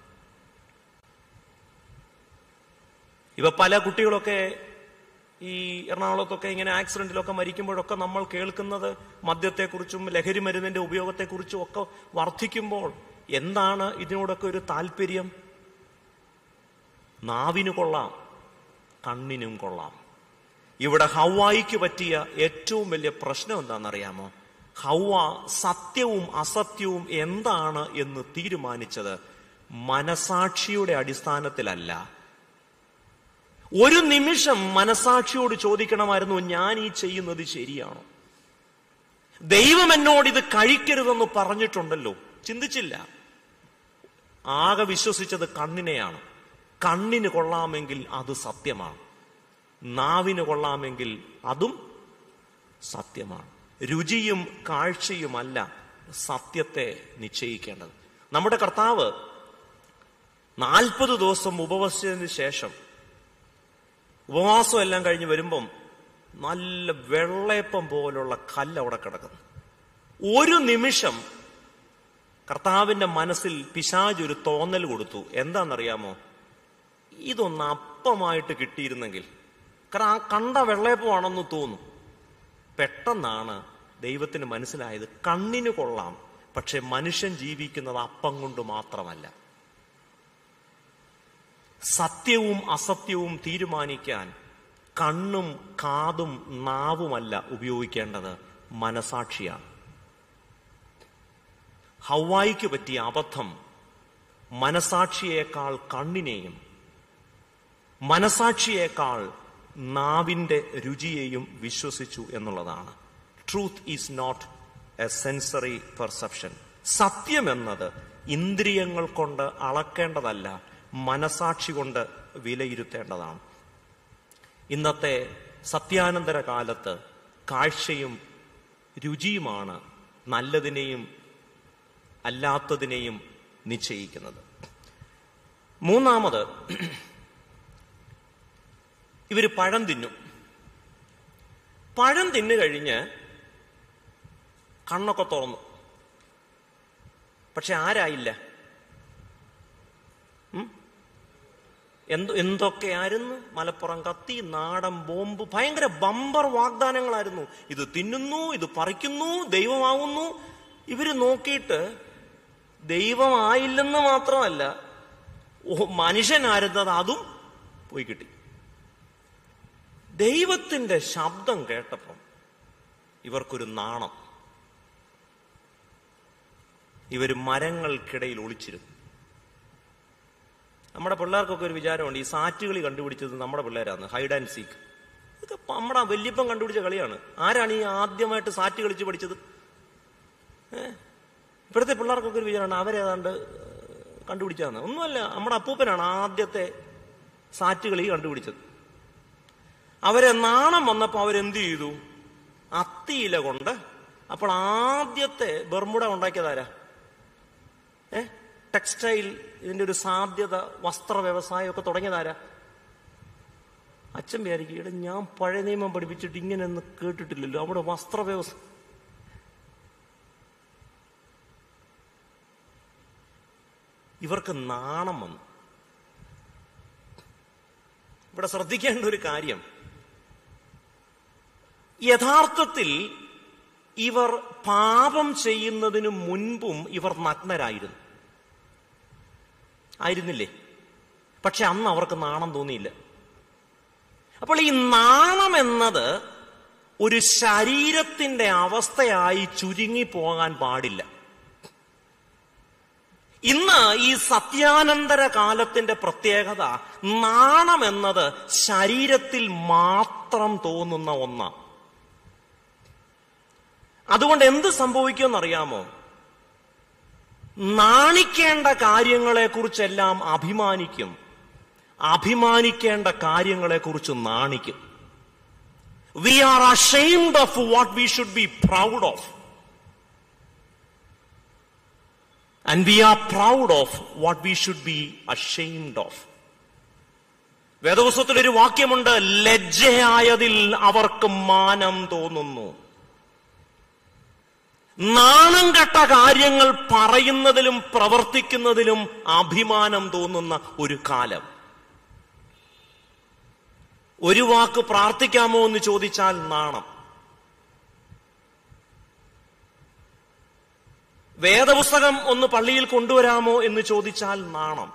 Speaker 1: ഇവ പല കുട്ടികളൊക്കെ ഈ എറണാകുളത്തൊക്കെ ഇങ്ങനെ ആക്സിഡന്റിലൊക്കെ മരിക്കുമ്പോഴൊക്കെ നമ്മൾ കേൾക്കുന്നത് മദ്യത്തെക്കുറിച്ചും ലഹരി മരുന്നിന്റെ ഉപയോഗത്തെക്കുറിച്ചും ഒക്കെ വർദ്ധിക്കുമ്പോൾ എന്താണ് ഇതിനോടൊക്കെ ഒരു താല്പര്യം നാവിന് കൊള്ളാം കണ്ണിനും കൊള്ളാം ഇവിടെ ഹവായിക്ക് പറ്റിയ ഏറ്റവും വലിയ പ്രശ്നം എന്താണെന്നറിയാമോ ഹൗവ സത്യവും അസത്യവും എന്താണ് എന്ന് തീരുമാനിച്ചത് മനസാക്ഷിയുടെ അടിസ്ഥാനത്തിലല്ല ഒരു നിമിഷം മനസാക്ഷിയോട് ചോദിക്കണമായിരുന്നു ഞാൻ ഈ ചെയ്യുന്നത് ശരിയാണോ ദൈവം എന്നോട് ഇത് കഴിക്കരുതെന്ന് പറഞ്ഞിട്ടുണ്ടല്ലോ ചിന്തിച്ചില്ല ആകെ വിശ്വസിച്ചത് കണ്ണിനെയാണ് കണ്ണിന് കൊള്ളാമെങ്കിൽ അത് സത്യമാണ് നാവിന് കൊള്ളാമെങ്കിൽ അതും സത്യമാണ് രുചിയും കാഴ്ചയുമല്ല സത്യത്തെ നിശ്ചയിക്കേണ്ടത് നമ്മുടെ കർത്താവ് നാൽപ്പത് ദിവസം ഉപവസിച്ചതിന് ശേഷം ഉപവാസം എല്ലാം കഴിഞ്ഞ് വരുമ്പം നല്ല വെള്ളയപ്പം പോലുള്ള കല്ല് അവിടെ കിടക്കുന്നു ഒരു നിമിഷം കർത്താവിന്റെ മനസ്സിൽ പിശാജ് ഒരു തോന്നൽ കൊടുത്തു എന്താണെന്നറിയാമോ ഇതൊന്ന് അപ്പമായിട്ട് കിട്ടിയിരുന്നെങ്കിൽ കാരണം ആ കണ്ട വെള്ളയപ്പമാണെന്ന് തോന്നും പെട്ടെന്നാണ് ദൈവത്തിന് മനസ്സിലായത് കണ്ണിന് കൊള്ളാം പക്ഷെ മനുഷ്യൻ ജീവിക്കുന്നത് അപ്പം കൊണ്ട് മാത്രമല്ല സത്യവും അസത്യവും തീരുമാനിക്കാൻ കണ്ണും കാതും നാവുമല്ല ഉപയോഗിക്കേണ്ടത് മനസാക്ഷിയാണ് ഹവായിക്ക് പറ്റിയ അബദ്ധം മനസാക്ഷിയേക്കാൾ കണ്ണിനെയും മനസാക്ഷിയേക്കാൾ നാവിന്റെ രുചിയെയും വിശ്വസിച്ചു എന്നുള്ളതാണ് truth is not a sensory perception സത്യം എന്നത് ഇന്ദ്രിയങ്ങൾ കൊണ്ട് അളക്കേണ്ടതല്ല മനസാക്ഷി കൊണ്ട് വിലയിരുത്തേണ്ടതാണ് ഇന്നത്തെ സത്യാനന്തര കാലത്ത് കാഴ്ചയും രുചിയുമാണ് നല്ലതിനെയും അല്ലാത്തതിനെയും നിശ്ചയിക്കുന്നത് മൂന്നാമത് ഇവര് പഴം തിന്നും പഴം തിന്നു കഴിഞ്ഞ് കണ്ണൊക്കെ തുറന്നു പക്ഷെ ആരായില്ല ഉം? എന്ത് എന്തൊക്കെയായിരുന്നു മലപ്പുറം കത്തി നാടൻ ബോംബ് ഭയങ്കര ബമ്പർ വാഗ്ദാനങ്ങളായിരുന്നു ഇത് തിന്നുന്നു ഇത് പറിക്കുന്നു ദൈവമാകുന്നു ഇവര് നോക്കിയിട്ട് ദൈവമായില്ലെന്ന് മാത്രമല്ല ഓ മനുഷ്യനായിരുന്നത് അതും പോയി കിട്ടി ദൈവത്തിന്റെ ശബ്ദം കേട്ടപ്പം ഇവർക്കൊരു നാണം ഇവർ മരങ്ങൾക്കിടയിൽ ഒളിച്ചിരുന്നു നമ്മുടെ പിള്ളേർക്കൊക്കെ ഒരു വിചാരമുണ്ട് ഈ സാറ്റുകളി കണ്ടുപിടിച്ചത് നമ്മുടെ പിള്ളേരാണ് ഹൈഡ് ആൻഡ് സീക്ക് ഇതൊക്കെ നമ്മുടെ വല്യപ്പം കണ്ടുപിടിച്ച കളിയാണ് ആരാണ് ഈ ആദ്യമായിട്ട് സാറ്റ് കളിച്ച് പഠിച്ചത് ഏ? ഇപ്പോഴത്തെ പിള്ളേർക്കൊക്കെ ഒരു വിചാരമാണ് അവരേതാണ്ട് കണ്ടുപിടിച്ചതാണ് ഒന്നുമല്ല നമ്മുടെ അപ്പൂപ്പനാണ് ആദ്യത്തെ സാറ്റ് കളി കണ്ടുപിടിച്ചത് അവരെ നാണം വന്നപ്പോൾ അവരെന്ത് ചെയ്തു അത്തിയില കൊണ്ട് അപ്പോൾ ആദ്യത്തെ ബർമുട ഉണ്ടാക്കിയതാരാ ഏ ടെക്സ്റ്റൈൽ ഇതിന്റെ ഒരു സാധ്യത വസ്ത്ര വ്യവസായമൊക്കെ തുടങ്ങിയതാരാ അച്ഛൻ വിചാരിക്കും ഇവിടെ ഞാൻ പഴയ നിയമം പഠിപ്പിച്ചിട്ട് ഇങ്ങനെയൊന്നും കേട്ടിട്ടില്ലല്ലോ അവിടെ വസ്ത്ര വ്യവസായം ഇവർക്ക് നാണം വന്നു ഇവിടെ ശ്രദ്ധിക്കേണ്ട ഒരു കാര്യം യഥാർത്ഥത്തിൽ ഇവർ പാപം ചെയ്യുന്നതിന് മുൻപും ഇവർ നഗ്നരായിരുന്നു ആയിരുന്നില്ലേ പക്ഷെ അന്ന് അവർക്ക് നാണം തോന്നിയില്ല അപ്പോൾ ഈ നാണം എന്നത് ഒരു ശരീരത്തിന്റെ അവസ്ഥയായി ചുരുങ്ങി പോകാൻ പാടില്ല ഇന്ന് ഈ സത്യാനന്തര കാലത്തിന്റെ പ്രത്യേകത നാണം എന്നത് ശരീരത്തിൽ മാത്രം തോന്നുന്ന ഒന്നാണ് അതുകൊണ്ട് എന്ത് സംഭവിക്കുമെന്നറിയാമോ നാണിക്കേണ്ട കാര്യങ്ങളെക്കുറിച്ചെല്ലാം അഭിമാനിക്കും അഭിമാനിക്കേണ്ട കാര്യങ്ങളെക്കുറിച്ച് നാണിക്കും we are ashamed of what we should be proud of and we are proud of what we should be ashamed of വേദപുസ്തകത്തിൽ ഒരു വാക്യമുണ്ട് ലജ്ജയായതിൽ അവർക്ക് മാനം തോന്നുന്നു നാണം കെട്ട കാര്യങ്ങൾ പറയുന്നതിലും പ്രവർത്തിക്കുന്നതിലും അഭിമാനം തോന്നുന്ന ഒരു കാലം ഒരു വാക്ക് പ്രാർത്ഥിക്കാമോ എന്ന് ചോദിച്ചാൽ നാണം വേദപുസ്തകം ഒന്ന് പള്ളിയിൽ കൊണ്ടുവരാമോ എന്ന് ചോദിച്ചാൽ നാണം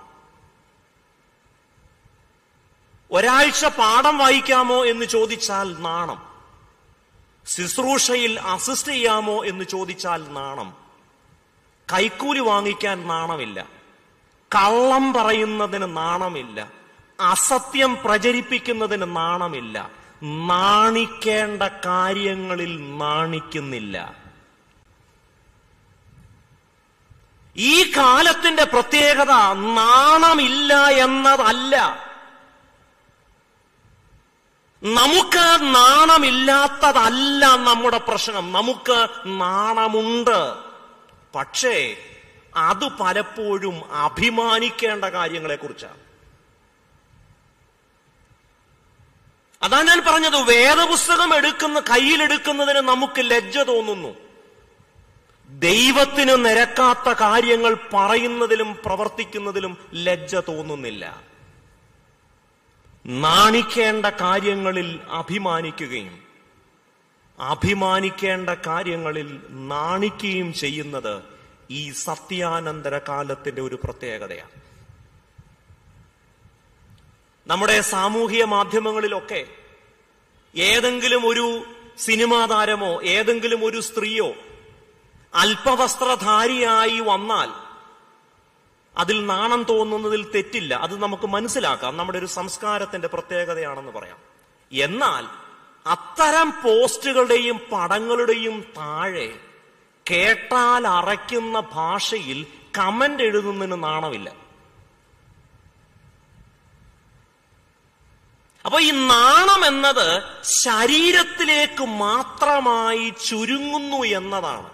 Speaker 1: ഒരാഴ്ച പാഠം വായിക്കാമോ എന്ന് ചോദിച്ചാൽ നാണം ശുശ്രൂഷയിൽ അസിസ്റ്റ് ചെയ്യാമോ എന്ന് ചോദിച്ചാൽ നാണം കൈക്കൂലി വാങ്ങിക്കാൻ നാണമില്ല കള്ളം പറയുന്നതിന് നാണമില്ല അസത്യം പ്രചരിപ്പിക്കുന്നതിന് നാണമില്ല നാണിക്കേണ്ട കാര്യങ്ങളിൽ നാണിക്കുന്നില്ല ഈ കാലത്തിന്റെ പ്രത്യേകത നാണമില്ല എന്നതല്ല നമുക്ക് നാണമില്ലാത്തതല്ല നമ്മുടെ പ്രശ്നം നമുക്ക് നാണമുണ്ട് പക്ഷേ അത് പലപ്പോഴും അഭിമാനിക്കേണ്ട കാര്യങ്ങളെ കുറിച്ചാണ് അതാ ഞാൻ പറഞ്ഞത് വേദപുസ്തകം എടുക്കുന്ന കയ്യിലെടുക്കുന്നതിന് നമുക്ക് ലജ്ജ തോന്നുന്നു ദൈവത്തിന് നിരക്കാത്ത കാര്യങ്ങൾ പറയുന്നതിലും പ്രവർത്തിക്കുന്നതിലും ലജ്ജ തോന്നുന്നില്ല നാണിക്കേണ്ട കാര്യങ്ങളിൽ അഭിമാനിക്കുകയും അഭിമാനിക്കേണ്ട കാര്യങ്ങളിൽ നാണിക്കുകയും ചെയ്യുന്നത് ഈ സത്യാനന്തര കാലത്തിന്റെ ഒരു പ്രത്യേകതയാണ് നമ്മുടെ സാമൂഹിക മാധ്യമങ്ങളിലൊക്കെ ഏതെങ്കിലും ഒരു സിനിമാ താരമോ ഏതെങ്കിലും ഒരു സ്ത്രീയോ അല്പവസ്ത്രധാരിയായി വന്നാൽ അതിൽ നാണം തോന്നുന്നതിൽ തെറ്റില്ല അത് നമുക്ക് മനസ്സിലാക്കാം നമ്മുടെ ഒരു സംസ്കാരത്തിന്റെ പ്രത്യേകതയാണെന്ന് പറയാം എന്നാൽ അത്തരം പോസ്റ്റുകളുടെയും പടങ്ങളുടെയും താഴെ കേട്ടാൽ അറയ്ക്കുന്ന ഭാഷയിൽ കമന്റ് എഴുതുന്നതിന് നാണമില്ല അപ്പൊ ഈ നാണം എന്നത് ശരീരത്തിലേക്ക് മാത്രമായി ചുരുങ്ങുന്നു എന്നതാണ്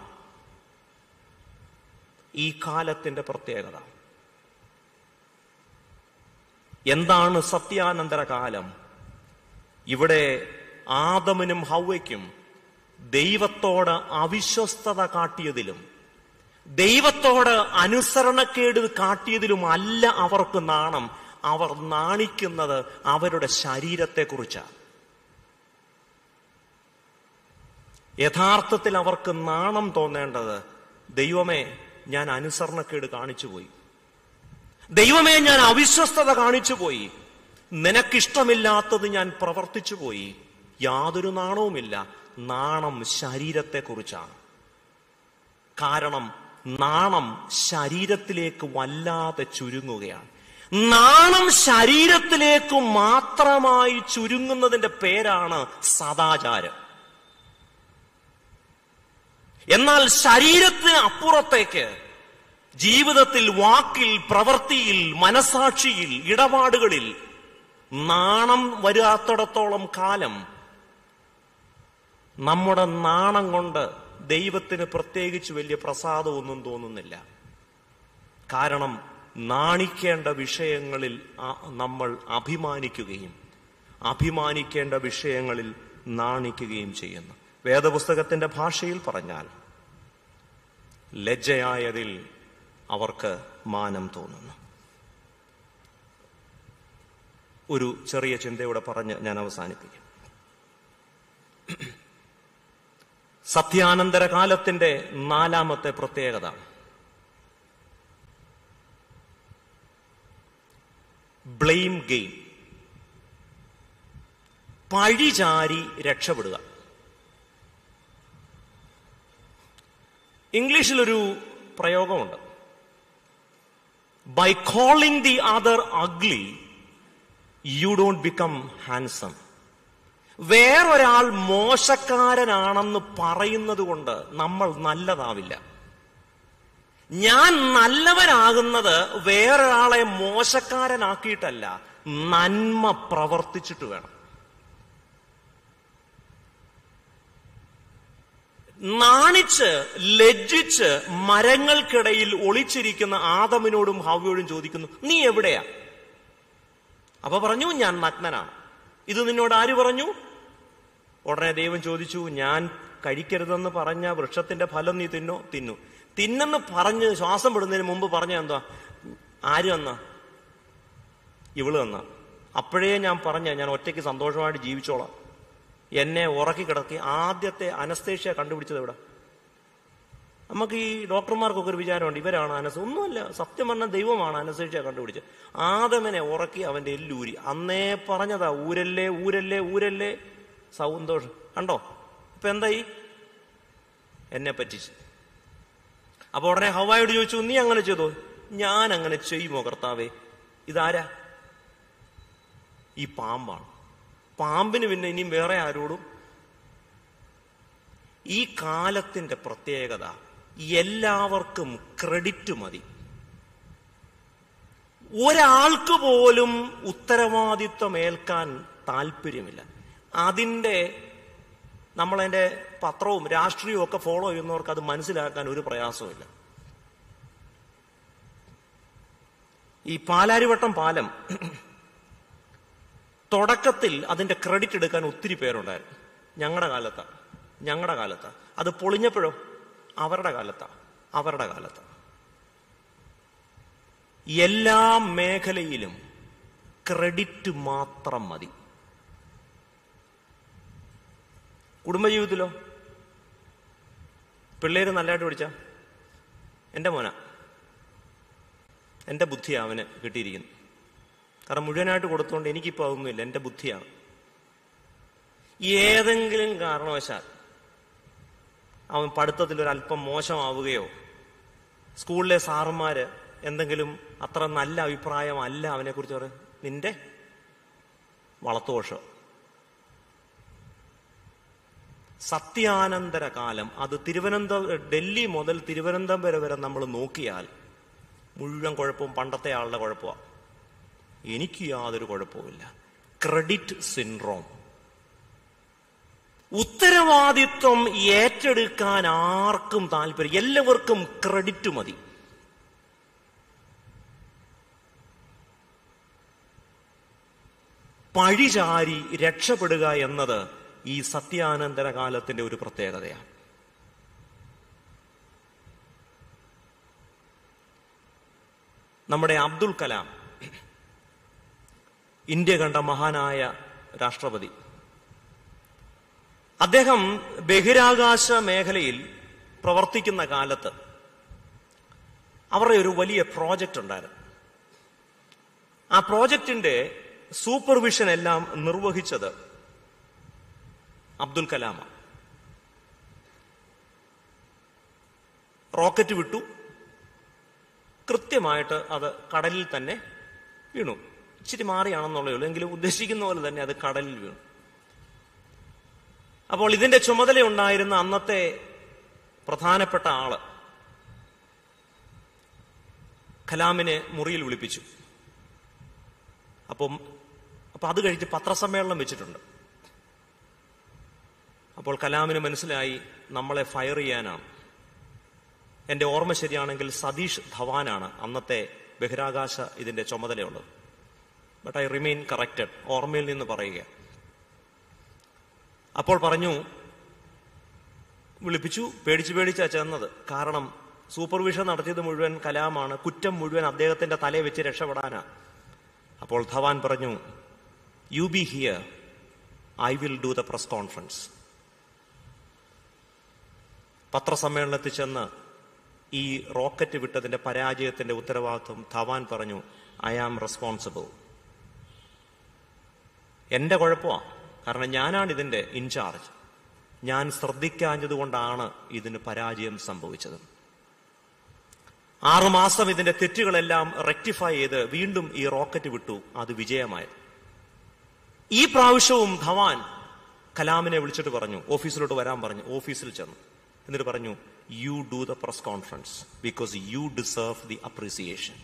Speaker 1: ഈ കാലത്തിന്റെ പ്രത്യേകത എന്താണ് സത്യാനന്തര കാലം ഇവിടെ ആദമനും ഹൗവയ്ക്കും ദൈവത്തോട് അവിശ്വസ്തത കാട്ടിയതിലും ദൈവത്തോട് അനുസരണക്കേട് കാട്ടിയതിലും അല്ല അവർക്ക് നാണം അവർ നാണിക്കുന്നത് അവരുടെ ശരീരത്തെക്കുറിച്ചാണ് യഥാർത്ഥത്തിൽ അവർക്ക് നാണം തോന്നേണ്ടത് ദൈവമേ ഞാൻ അനുസരണക്കേട് കാണിച്ചു പോയി ദൈവമേ ഞാൻ അവിശ്വസ്തത കാണിച്ചു പോയി നിനക്കിഷ്ടമില്ലാത്തത് ഞാൻ പ്രവർത്തിച്ചു പോയി യാതൊരു നാണവുമില്ല നാണം ശരീരത്തെക്കുറിച്ചാണ് കാരണം നാണം ശരീരത്തിലേക്ക് വല്ലാതെ ചുരുങ്ങുകയാണ് നാണം ശരീരത്തിലേക്ക് മാത്രമായി ചുരുങ്ങുന്നതിന്റെ പേരാണ് സദാചാരം എന്നാൽ ശരീരത്തിന് അപ്പുറത്തേക്ക് ജീവിതത്തിൽ വാക്കിൽ പ്രവൃത്തിയിൽ മനസാക്ഷിയിൽ ഇടപാടുകളിൽ നാണം വരാത്തിടത്തോളം കാലം നമ്മുടെ നാണം കൊണ്ട് ദൈവത്തിന് പ്രത്യേകിച്ച് വലിയ പ്രസാദമൊന്നും തോന്നുന്നില്ല കാരണം നാണിക്കേണ്ട വിഷയങ്ങളിൽ ആ- നമ്മൾ അഭിമാനിക്കുകയും അഭിമാനിക്കേണ്ട വിഷയങ്ങളിൽ നാണിക്കുകയും ചെയ്യുന്നു വേദപുസ്തകത്തിന്റെ ഭാഷയിൽ പറഞ്ഞാൽ ലജ്ജയായതിൽ അവർക്ക് മാനം തോന്നുന്നു ഒരു ചെറിയ ചിന്തയോടെ പറഞ്ഞ് ഞാൻ അവസാനിപ്പിക്കും സത്യാനന്തര കാലത്തിന്റെ നാലാമത്തെ പ്രത്യേകത ബ്ലെയിം ഗെയിം പഴിചാരി രക്ഷപ്പെടുക ഇംഗ്ലീഷിലൊരു പ്രയോഗമുണ്ട് by calling the other ugly you don't become handsome വേറൊരാൾ മോശക്കാരനാണെന്ന് പറയുന്നത് കൊണ്ട് നമ്മൾ നല്ലതാവില്ല ഞാൻ നല്ലവനാകുന്നത് വേറൊരാളെ മോശക്കാരനാക്കിയിട്ടല്ല നന്മ പ്രവർത്തിച്ചിട്ട് വേണം നാണിച്ച് ലജ്ജിച്ച് മരങ്ങൾക്കിടയിൽ ഒളിച്ചിരിക്കുന്ന ആദമിനോടും ഹവ്യോടും ചോദിക്കുന്നു നീ എവിടെയാ അപ്പൊ പറഞ്ഞു ഞാൻ നഗ്നനാണ് ഇത് നിന്നോട് ആര് പറഞ്ഞു ഉടനെ ദൈവം ചോദിച്ചു ഞാൻ കഴിക്കരുതെന്ന് പറഞ്ഞ വൃക്ഷത്തിന്റെ ഫലം നീ തിന്നോ തിന്നു തിന്നെന്ന് പറഞ്ഞ് ശ്വാസം വിടുന്നതിന് മുമ്പ് പറഞ്ഞ എന്താ ആര് തന്ന ഇവള് തന്ന അപ്പോഴേ ഞാൻ പറഞ്ഞ ഞാൻ ഒറ്റയ്ക്ക് സന്തോഷമായിട്ട് ജീവിച്ചോളാം എന്നെ ഉറക്കി കിടക്കി ആദ്യത്തെ അനസ്തേഷ്യ കണ്ടുപിടിച്ചത് എവിടെ നമുക്ക് ഈ ഡോക്ടർമാർക്കൊക്കെ ഒരു വിചാരമുണ്ട് ഇവരാണ് അനസ് ഒന്നുമല്ല സത്യം പറഞ്ഞ ദൈവമാണ് അനസ്തേഷ്യ കണ്ടുപിടിച്ചത് ആദമനെ ഉറക്കി അവന്റെ എല്ലൂരി അന്നേ പറഞ്ഞതാ ഊരല്ലേ ഊരല്ലേ ഊരല്ലേ സന്തോഷം കണ്ടോ ഇപ്പൊ എന്തായി എന്നെ പറ്റിച്ച് അപ്പൊ ഉടനെ ഹവായോട് ചോദിച്ചു നീ അങ്ങനെ ചെയ്തോ ഞാൻ അങ്ങനെ ചെയ്യുമോ കർത്താവേ ഇതാരാ ഈ പാമ്പാണ് പാമ്പിന് പിന്നെ ഇനിയും വേറെ ആരോടും ഈ കാലത്തിന്റെ പ്രത്യേകത എല്ലാവർക്കും ക്രെഡിറ്റ് മതി ഒരാൾക്ക് പോലും ഉത്തരവാദിത്വം ഏൽക്കാൻ താല്പര്യമില്ല അതിന്റെ നമ്മളതിന്റെ പത്രവും രാഷ്ട്രീയവും ഒക്കെ ഫോളോ ചെയ്യുന്നവർക്ക് അത് മനസ്സിലാക്കാൻ ഒരു പ്രയാസമില്ല ഈ പാലാരിവട്ടം പാലം തുടക്കത്തിൽ അതിന്റെ ക്രെഡിറ്റ് എടുക്കാൻ ഒത്തിരി പേരുണ്ടായിരുന്നു ഞങ്ങളുടെ കാലത്താ ഞങ്ങളുടെ കാലത്താ അത് പൊളിഞ്ഞപ്പോഴോ അവരുടെ കാലത്താ അവരുടെ കാലത്താ എല്ലാ മേഖലയിലും ക്രെഡിറ്റ് മാത്രം മതി കുടുംബജീവിതത്തിലോ പിള്ളേര് നല്ലതായിട്ട് പഠിച്ച എൻ്റെ മോന എൻ്റെ ബുദ്ധിയാ അവന് കിട്ടിയിരിക്കുന്നു കാരണം മുഴുവനായിട്ട് കൊടുത്തുകൊണ്ട് എനിക്കിപ്പോൾ അതൊന്നുമില്ല എൻ്റെ ബുദ്ധിയാണ് ഏതെങ്കിലും കാരണവശാൽ അവൻ പഠിത്തത്തിൽ ഒരു അല്പം മോശമാവുകയോ സ്കൂളിലെ സാറന്മാര് എന്തെങ്കിലും അത്ര നല്ല അഭിപ്രായമല്ല അവനെക്കുറിച്ച് പറയും നിന്റെ വളത്തോഷം സത്യാനന്തര കാലം അത് തിരുവനന്തപുരം ഡൽഹി മുതൽ തിരുവനന്തപുരം വരെ നമ്മൾ നോക്കിയാൽ മുഴുവൻ കുഴപ്പവും പണ്ടത്തെ ആളുടെ കുഴപ്പമാണ് എനിക്ക് യാതൊരു കുഴപ്പവുമില്ല ക്രെഡിറ്റ് സിൻഡ്രോം ഉത്തരവാദിത്വം ഏറ്റെടുക്കാൻ ആർക്കും താല്പര്യം എല്ലാവർക്കും ക്രെഡിറ്റ് മതി പഴിചാരി രക്ഷപ്പെടുക എന്നത് ഈ സത്യാനന്തര കാലത്തിന്റെ ഒരു പ്രത്യേകതയാണ് നമ്മുടെ അബ്ദുൽ കലാം ഇന്ത്യ കണ്ട മഹാനായ രാഷ്ട്രപതി അദ്ദേഹം ബഹിരാകാശ മേഖലയിൽ പ്രവർത്തിക്കുന്ന കാലത്ത് അവരുടെ ഒരു വലിയ പ്രോജക്റ്റ് ഉണ്ടായിരുന്നു ആ പ്രോജക്റ്റിന്റെ സൂപ്പർവിഷൻ എല്ലാം നിർവഹിച്ചത് അബ്ദുൽ കലാമാണ് റോക്കറ്റ് വിട്ടു കൃത്യമായിട്ട് അത് കടലിൽ തന്നെ വീണു ഇച്ചിരി മാറിയാണെന്നുള്ളേ ഉള്ളൂ എങ്കിലും ഉദ്ദേശിക്കുന്ന പോലെ തന്നെ അത് കടലിൽ വീണു അപ്പോൾ ഇതിന്റെ ചുമതല ഉണ്ടായിരുന്ന അന്നത്തെ പ്രധാനപ്പെട്ട ആള് കലാമിനെ മുറിയിൽ വിളിപ്പിച്ചു അപ്പം അപ്പൊ അത് കഴിച്ച് പത്രസമ്മേളനം വെച്ചിട്ടുണ്ട് അപ്പോൾ കലാമിന് മനസ്സിലായി നമ്മളെ ഫയർ ചെയ്യാനാണ് എന്റെ ഓർമ്മ ശരിയാണെങ്കിൽ സതീഷ് ധവാനാണ് അന്നത്തെ ബഹിരാകാശ ഇതിന്റെ ചുമതലയുള്ളത് ബട്ട് ഐ റിമെയിൻ കറക്റ്റഡ് ഓർമ്മയിൽ നിന്ന് പറയുക അപ്പോൾ പറഞ്ഞു വിളിപ്പിച്ചു പേടിച്ചു പേടിച്ചാ ചെന്നത് കാരണം സൂപ്പർവിഷൻ നടത്തിയത് മുഴുവൻ കലാമാണ് കുറ്റം മുഴുവൻ അദ്ദേഹത്തിന്റെ തലയെ വെച്ച് രക്ഷപ്പെടാനാ അപ്പോൾ ധവാൻ പറഞ്ഞു you be here I will do the press conference പത്രസമ്മേളനത്തിൽ ചെന്ന് ഈ റോക്കറ്റ് വിട്ടതിന്റെ പരാജയത്തിന്റെ ഉത്തരവാദിത്വം ധവാൻ പറഞ്ഞു ഐ ആം റെസ്പോൺസിബിൾ എന്റെ കുഴപ്പമാണ് കാരണം ഞാനാണ് ഇതിന്റെ ഇൻചാർജ് ഞാൻ ശ്രദ്ധിക്കാഞ്ഞതുകൊണ്ടാണ് ഇതിന് പരാജയം സംഭവിച്ചത് ആറുമാസം ഇതിന്റെ തെറ്റുകളെല്ലാം റെക്ടിഫൈ ചെയ്ത് വീണ്ടും ഈ റോക്കറ്റ് വിട്ടു അത് വിജയമായത് ഈ പ്രാവശ്യവും ധവാൻ കലാമിനെ വിളിച്ചിട്ട് പറഞ്ഞു ഓഫീസിലോട്ട് വരാൻ പറഞ്ഞു ഓഫീസിൽ ചെന്നു എന്നിട്ട് പറഞ്ഞു you do the press conference because you deserve the appreciation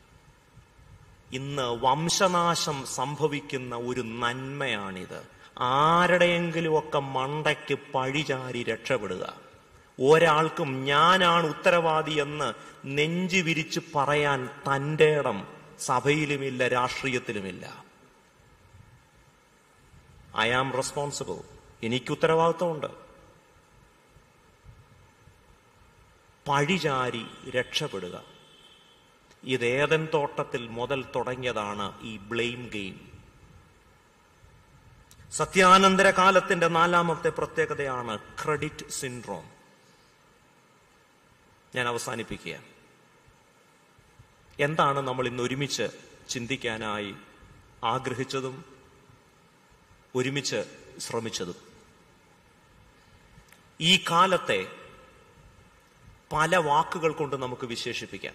Speaker 1: ഇന്ന് വംശനാശം സംഭവിക്കുന്ന ഒരു നന്മയാണിത് ആരുടെയെങ്കിലും ഒക്കെ മണ്ടയ്ക്ക് പഴിചാരി രക്ഷപ്പെടുക ഒരാൾക്കും ഞാനാണ് ഉത്തരവാദി എന്ന് നെഞ്ചു വിരിച്ച് പറയാൻ തന്റെ ഇടം സഭയിലുമില്ല രാഷ്ട്രീയത്തിലുമില്ല ഐ ആം റെസ്പോൺസിബിൾ എനിക്ക് ഉത്തരവാദിത്വമുണ്ട് പഴിചാരി രക്ഷപ്പെടുക ഇത് ഏതൻ തോട്ടത്തിൽ മുതൽ തുടങ്ങിയതാണ് ഈ ബ്ലെയിം ഗെയിം സത്യാനന്തര കാലത്തിന്റെ നാലാമത്തെ പ്രത്യേകതയാണ് ക്രെഡിറ്റ് സിൻഡ്രോം ഞാൻ അവസാനിപ്പിക്കുക എന്താണ് നമ്മൾ ഇന്ന് ഒരുമിച്ച് ചിന്തിക്കാനായി ആഗ്രഹിച്ചതും ഒരുമിച്ച് ശ്രമിച്ചതും ഈ കാലത്തെ പല വാക്കുകൾ കൊണ്ട് നമുക്ക് വിശേഷിപ്പിക്കാം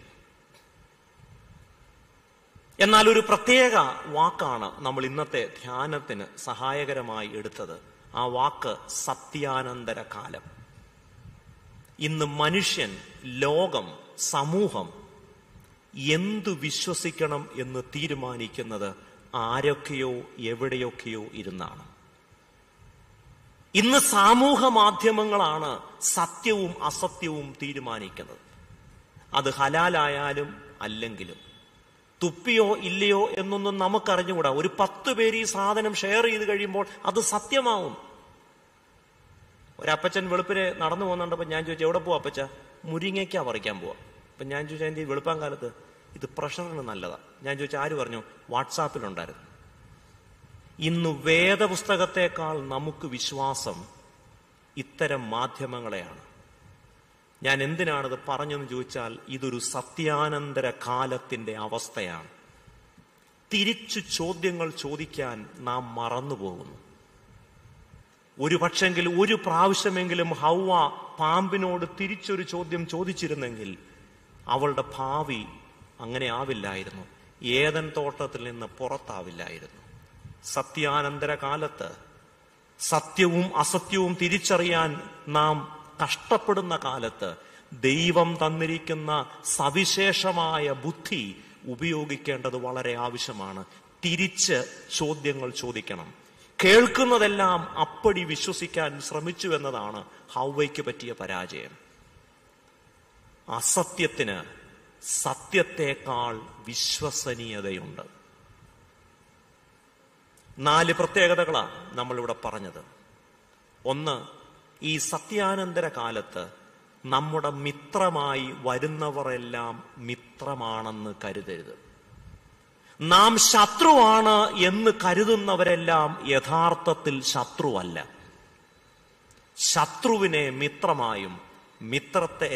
Speaker 1: എന്നാൽ ഒരു പ്രത്യേക വാക്കാണ് നമ്മൾ ഇന്നത്തെ ധ്യാനത്തിന് സഹായകരമായി എടുത്തത് ആ വാക്ക് സത്യാനന്തര കാലം ഇന്ന് മനുഷ്യൻ ലോകം സമൂഹം എന്തു വിശ്വസിക്കണം എന്ന് തീരുമാനിക്കുന്നത് ആരൊക്കെയോ എവിടെയൊക്കെയോ ഇരുന്നാണ് ഇന്ന് സാമൂഹ മാധ്യമങ്ങളാണ് സത്യവും അസത്യവും തീരുമാനിക്കുന്നത് അത് ഹലാലായാലും അല്ലെങ്കിലും തുപ്പിയോ ഇല്ലയോ എന്നൊന്നും നമുക്കറിഞ്ഞുകൂടാ ഒരു പത്ത് പേര് ഈ സാധനം ഷെയർ ചെയ്ത് കഴിയുമ്പോൾ അത് സത്യമാവും ഒരപ്പച്ചൻ വെളുപ്പിന് നടന്നു പോകുന്നുണ്ടപ്പോൾ ഞാൻ ചോദിച്ചു എവിടെ പോവാ അപ്പച്ച മുരിങ്ങയ്ക്ക പറിക്കാൻ പോവാ അപ്പൊ ഞാൻ ചോദിച്ചാൽ എന്ത് വെളുപ്പാൻ കാലത്ത് ഇത് പ്രഷറിന് നല്ലതാ ഞാൻ ചോദിച്ചു ആര് പറഞ്ഞു വാട്സാപ്പിലുണ്ടായിരുന്നു ഇന്ന് വേദപുസ്തകത്തെക്കാൾ നമുക്ക് വിശ്വാസം ഇത്തരം മാധ്യമങ്ങളെയാണ് ഞാൻ എന്തിനാണിത് പറഞ്ഞെന്ന് ചോദിച്ചാൽ ഇതൊരു സത്യാനന്തര കാലത്തിന്റെ അവസ്ഥയാണ് തിരിച്ചു ചോദ്യങ്ങൾ ചോദിക്കാൻ നാം മറന്നുപോകുന്നു ഒരു പക്ഷെങ്കിൽ ഒരു പ്രാവശ്യമെങ്കിലും ഹൗവ പാമ്പിനോട് തിരിച്ചൊരു ചോദ്യം ചോദിച്ചിരുന്നെങ്കിൽ അവളുടെ ഭാവി അങ്ങനെ ആവില്ലായിരുന്നു ഏതൻ തോട്ടത്തിൽ നിന്ന് പുറത്താവില്ലായിരുന്നു സത്യാനന്തര കാലത്ത് സത്യവും അസത്യവും തിരിച്ചറിയാൻ നാം കഷ്ടപ്പെടുന്ന കാലത്ത് ദൈവം തന്നിരിക്കുന്ന സവിശേഷമായ ബുദ്ധി ഉപയോഗിക്കേണ്ടത് വളരെ ആവശ്യമാണ് തിരിച്ച് ചോദ്യങ്ങൾ ചോദിക്കണം കേൾക്കുന്നതെല്ലാം അപ്പടി വിശ്വസിക്കാൻ ശ്രമിച്ചു എന്നതാണ് ഹൗവയ്ക്ക് പറ്റിയ പരാജയം അസത്യത്തിന് സത്യത്തെക്കാൾ വിശ്വസനീയതയുണ്ട് നാല് പ്രത്യേകതകളാണ് നമ്മളിവിടെ പറഞ്ഞത് ഒന്ന് ഈ സത്യാനന്തര കാലത്ത് നമ്മുടെ മിത്രമായി വരുന്നവരെല്ലാം മിത്രമാണെന്ന് കരുതരുത് നാം ശത്രുവാണ് എന്ന് കരുതുന്നവരെല്ലാം യഥാർത്ഥത്തിൽ ശത്രുവല്ല ശത്രുവിനെ മിത്രമായും മിത്രത്തെ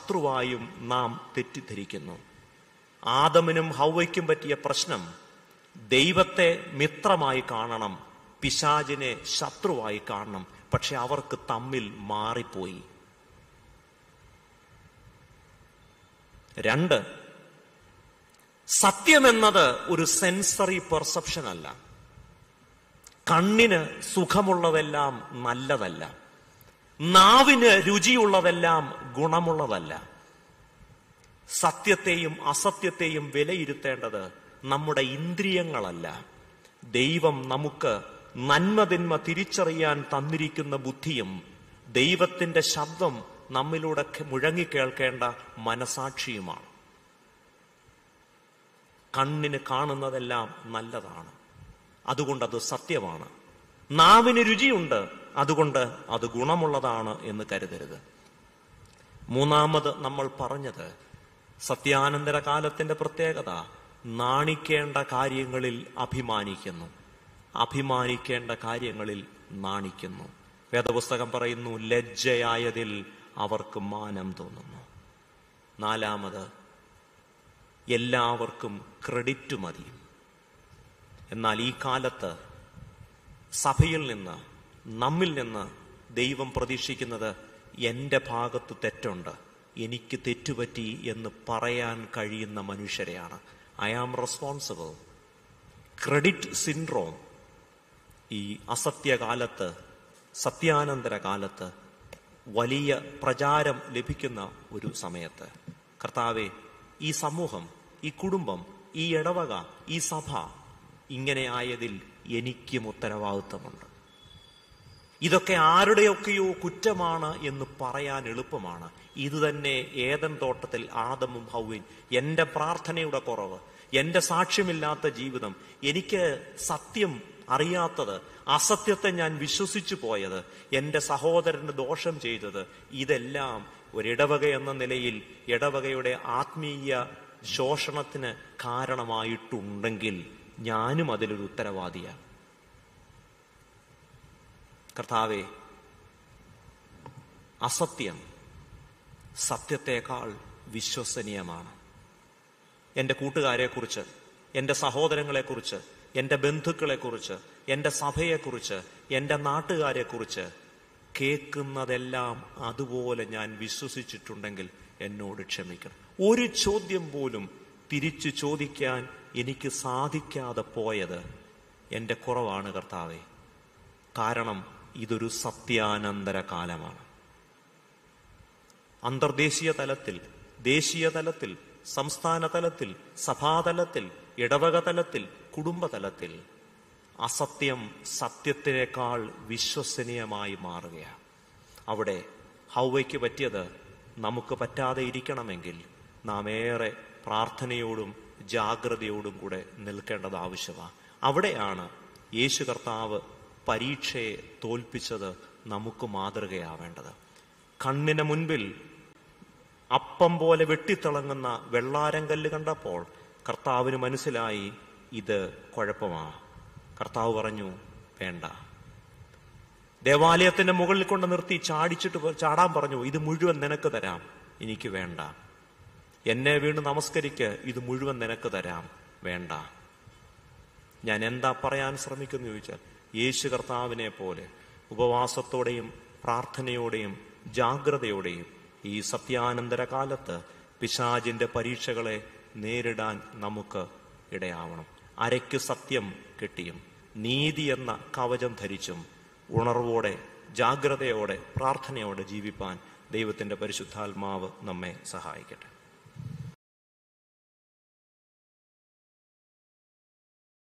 Speaker 1: ശത്രുവായും നാം തെറ്റിദ്ധരിക്കുന്നു ആദമിനും ഹൗവയ്ക്കും പറ്റിയ പ്രശ്നം ദൈവത്തെ മിത്രമായി കാണണം പിശാചിനെ ശത്രുവായി കാണണം പക്ഷെ അവർക്ക് തമ്മിൽ മാറിപ്പോയി രണ്ട് സത്യമെന്നത് ഒരു സെൻസറി പെർസെപ്ഷൻ അല്ല കണ്ണിന് സുഖമുള്ളതെല്ലാം നല്ലതല്ല നാവിന് രുചിയുള്ളതെല്ലാം ഗുണമുള്ളതല്ല സത്യത്തെയും അസത്യത്തെയും വിലയിരുത്തേണ്ടത് നമ്മുടെ ഇന്ദ്രിയങ്ങളല്ല ദൈവം നമുക്ക് നന്മതിന്മ തിരിച്ചറിയാൻ തന്നിരിക്കുന്ന ബുദ്ധിയും ദൈവത്തിന്റെ ശബ്ദം നമ്മിലൂടെ മുഴങ്ങിക്കേൾക്കേണ്ട മനസാക്ഷിയുമാണ് കണ്ണിന് കാണുന്നതെല്ലാം നല്ലതാണ് അതുകൊണ്ട് അത് സത്യമാണ് നാവിന് രുചിയുണ്ട് അതുകൊണ്ട് അത് ഗുണമുള്ളതാണ് എന്ന് കരുതരുത് മൂന്നാമത് നമ്മൾ പറഞ്ഞത് സത്യാനന്തര കാലത്തിന്റെ പ്രത്യേകത നാണിക്കേണ്ട കാര്യങ്ങളിൽ അഭിമാനിക്കുന്നു അഭിമാനിക്കേണ്ട കാര്യങ്ങളിൽ നാണിക്കുന്നു വേദപുസ്തകം പറയുന്നു ലജ്ജയായതിൽ അവർക്ക് മാനം തോന്നുന്നു നാലാമത് എല്ലാവർക്കും ക്രെഡിറ്റ് മതി എന്നാൽ ഈ കാലത്ത് സഭയിൽ നിന്ന് നമ്മിൽ നിന്ന് ദൈവം പ്രതീക്ഷിക്കുന്നത് എൻ്റെ ഭാഗത്ത് തെറ്റുണ്ട് എനിക്ക് തെറ്റുപറ്റി എന്ന് പറയാൻ കഴിയുന്ന മനുഷ്യരെയാണ് I am responsible credit syndrome ഈ അസത്യകാലത്ത് സത്യാനന്തര കാലത്ത് വലിയ പ്രചാരം ലഭിക്കുന്ന ഒരു സമയത്ത് കർത്താവെ ഈ സമൂഹം ഈ കുടുംബം ഈ ഇടവക ഈ സഭ ഇങ്ങനെ ആയതിൽ എനിക്കും ഉത്തരവാദിത്തമുണ്ട് ഇതൊക്കെ ആരുടെയൊക്കെയോ കുറ്റമാണ് എന്ന് പറയാൻ എളുപ്പമാണ് ഇത് തന്നെ ഏതൻ തോട്ടത്തിൽ ആദമും ഹൗവിൻ എന്റെ പ്രാർത്ഥനയുടെ കുറവ് എന്റെ സാക്ഷ്യമില്ലാത്ത ജീവിതം എനിക്ക് സത്യം അറിയാത്തത് അസത്യത്തെ ഞാൻ വിശ്വസിച്ചു പോയത് എന്റെ സഹോദരന് ദോഷം ചെയ്തത് ഇതെല്ലാം ഒരിടവക എന്ന നിലയിൽ ഇടവകയുടെ ആത്മീയ ശോഷണത്തിന് കാരണമായിട്ടുണ്ടെങ്കിൽ ഞാനും അതിലൊരു ഉത്തരവാദിയാണ് കർത്താവെ അസത്യം സത്യത്തേക്കാൾ വിശ്വസനീയമാണ് എൻ്റെ കൂട്ടുകാരെക്കുറിച്ച് എൻ്റെ സഹോദരങ്ങളെക്കുറിച്ച് എൻ്റെ ബന്ധുക്കളെക്കുറിച്ച് എൻ്റെ സഭയെക്കുറിച്ച് എൻ്റെ നാട്ടുകാരെക്കുറിച്ച് കേൾക്കുന്നതെല്ലാം അതുപോലെ ഞാൻ വിശ്വസിച്ചിട്ടുണ്ടെങ്കിൽ എന്നോട് ക്ഷമിക്കണം ഒരു ചോദ്യം പോലും തിരിച്ചു ചോദിക്കാൻ എനിക്ക് സാധിക്കാതെ പോയത് എൻ്റെ കുറവാണ് കർത്താവെ കാരണം ഇതൊരു സത്യാനന്തര കാലമാണ് അന്തർദേശീയ തലത്തിൽ ദേശീയ തലത്തിൽ സംസ്ഥാന തലത്തിൽ സഭാതലത്തിൽ ഇടവക തലത്തിൽ കുടുംബതലത്തിൽ അസത്യം സത്യത്തിനേക്കാൾ വിശ്വസനീയമായി മാറുകയാണ് അവിടെ ഹൗവയ്ക്ക് പറ്റിയത് നമുക്ക് പറ്റാതെ ഇരിക്കണമെങ്കിൽ നാം ഏറെ പ്രാർത്ഥനയോടും ജാഗ്രതയോടും കൂടെ നിൽക്കേണ്ടത് ആവശ്യമാണ് അവിടെയാണ് യേശു കർത്താവ് പരീക്ഷയെ തോൽപ്പിച്ചത് നമുക്ക് മാതൃകയാവേണ്ടത് കണ്ണിന് മുൻപിൽ അപ്പം പോലെ വെട്ടിത്തിളങ്ങുന്ന വെള്ളാരങ്കല്ല് കണ്ടപ്പോൾ കർത്താവിന് മനസ്സിലായി ഇത് കുഴപ്പമാ കർത്താവ് പറഞ്ഞു വേണ്ട ദേവാലയത്തിന്റെ മുകളിൽ കൊണ്ട് നിർത്തി ചാടിച്ചിട്ട് പോ- ചാടാൻ പറഞ്ഞു ഇത് മുഴുവൻ നിനക്ക് തരാം എനിക്ക് വേണ്ട എന്നെ വീണ് നമസ്കരിക്ക് ഇത് മുഴുവൻ നിനക്ക് തരാം വേണ്ട ഞാൻ എന്താ പറയാൻ ശ്രമിക്കുന്നു ചോദിച്ചാൽ യേശു കർത്താവിനെ പോലെ ഉപവാസത്തോടെയും പ്രാർത്ഥനയോടെയും ജാഗ്രതയോടെയും ഈ സത്യാനന്തര കാലത്ത് പിശാചിന്റെ പരീക്ഷകളെ നേരിടാൻ നമുക്ക് ഇടയാവണം അരയ്ക്ക് സത്യം കിട്ടിയും നീതി എന്ന കവചം ധരിച്ചും ഉണർവോടെ ജാഗ്രതയോടെ പ്രാർത്ഥനയോടെ ജീവിപ്പാൻ ദൈവത്തിന്റെ പരിശുദ്ധാത്മാവ് നമ്മെ സഹായിക്കട്ടെ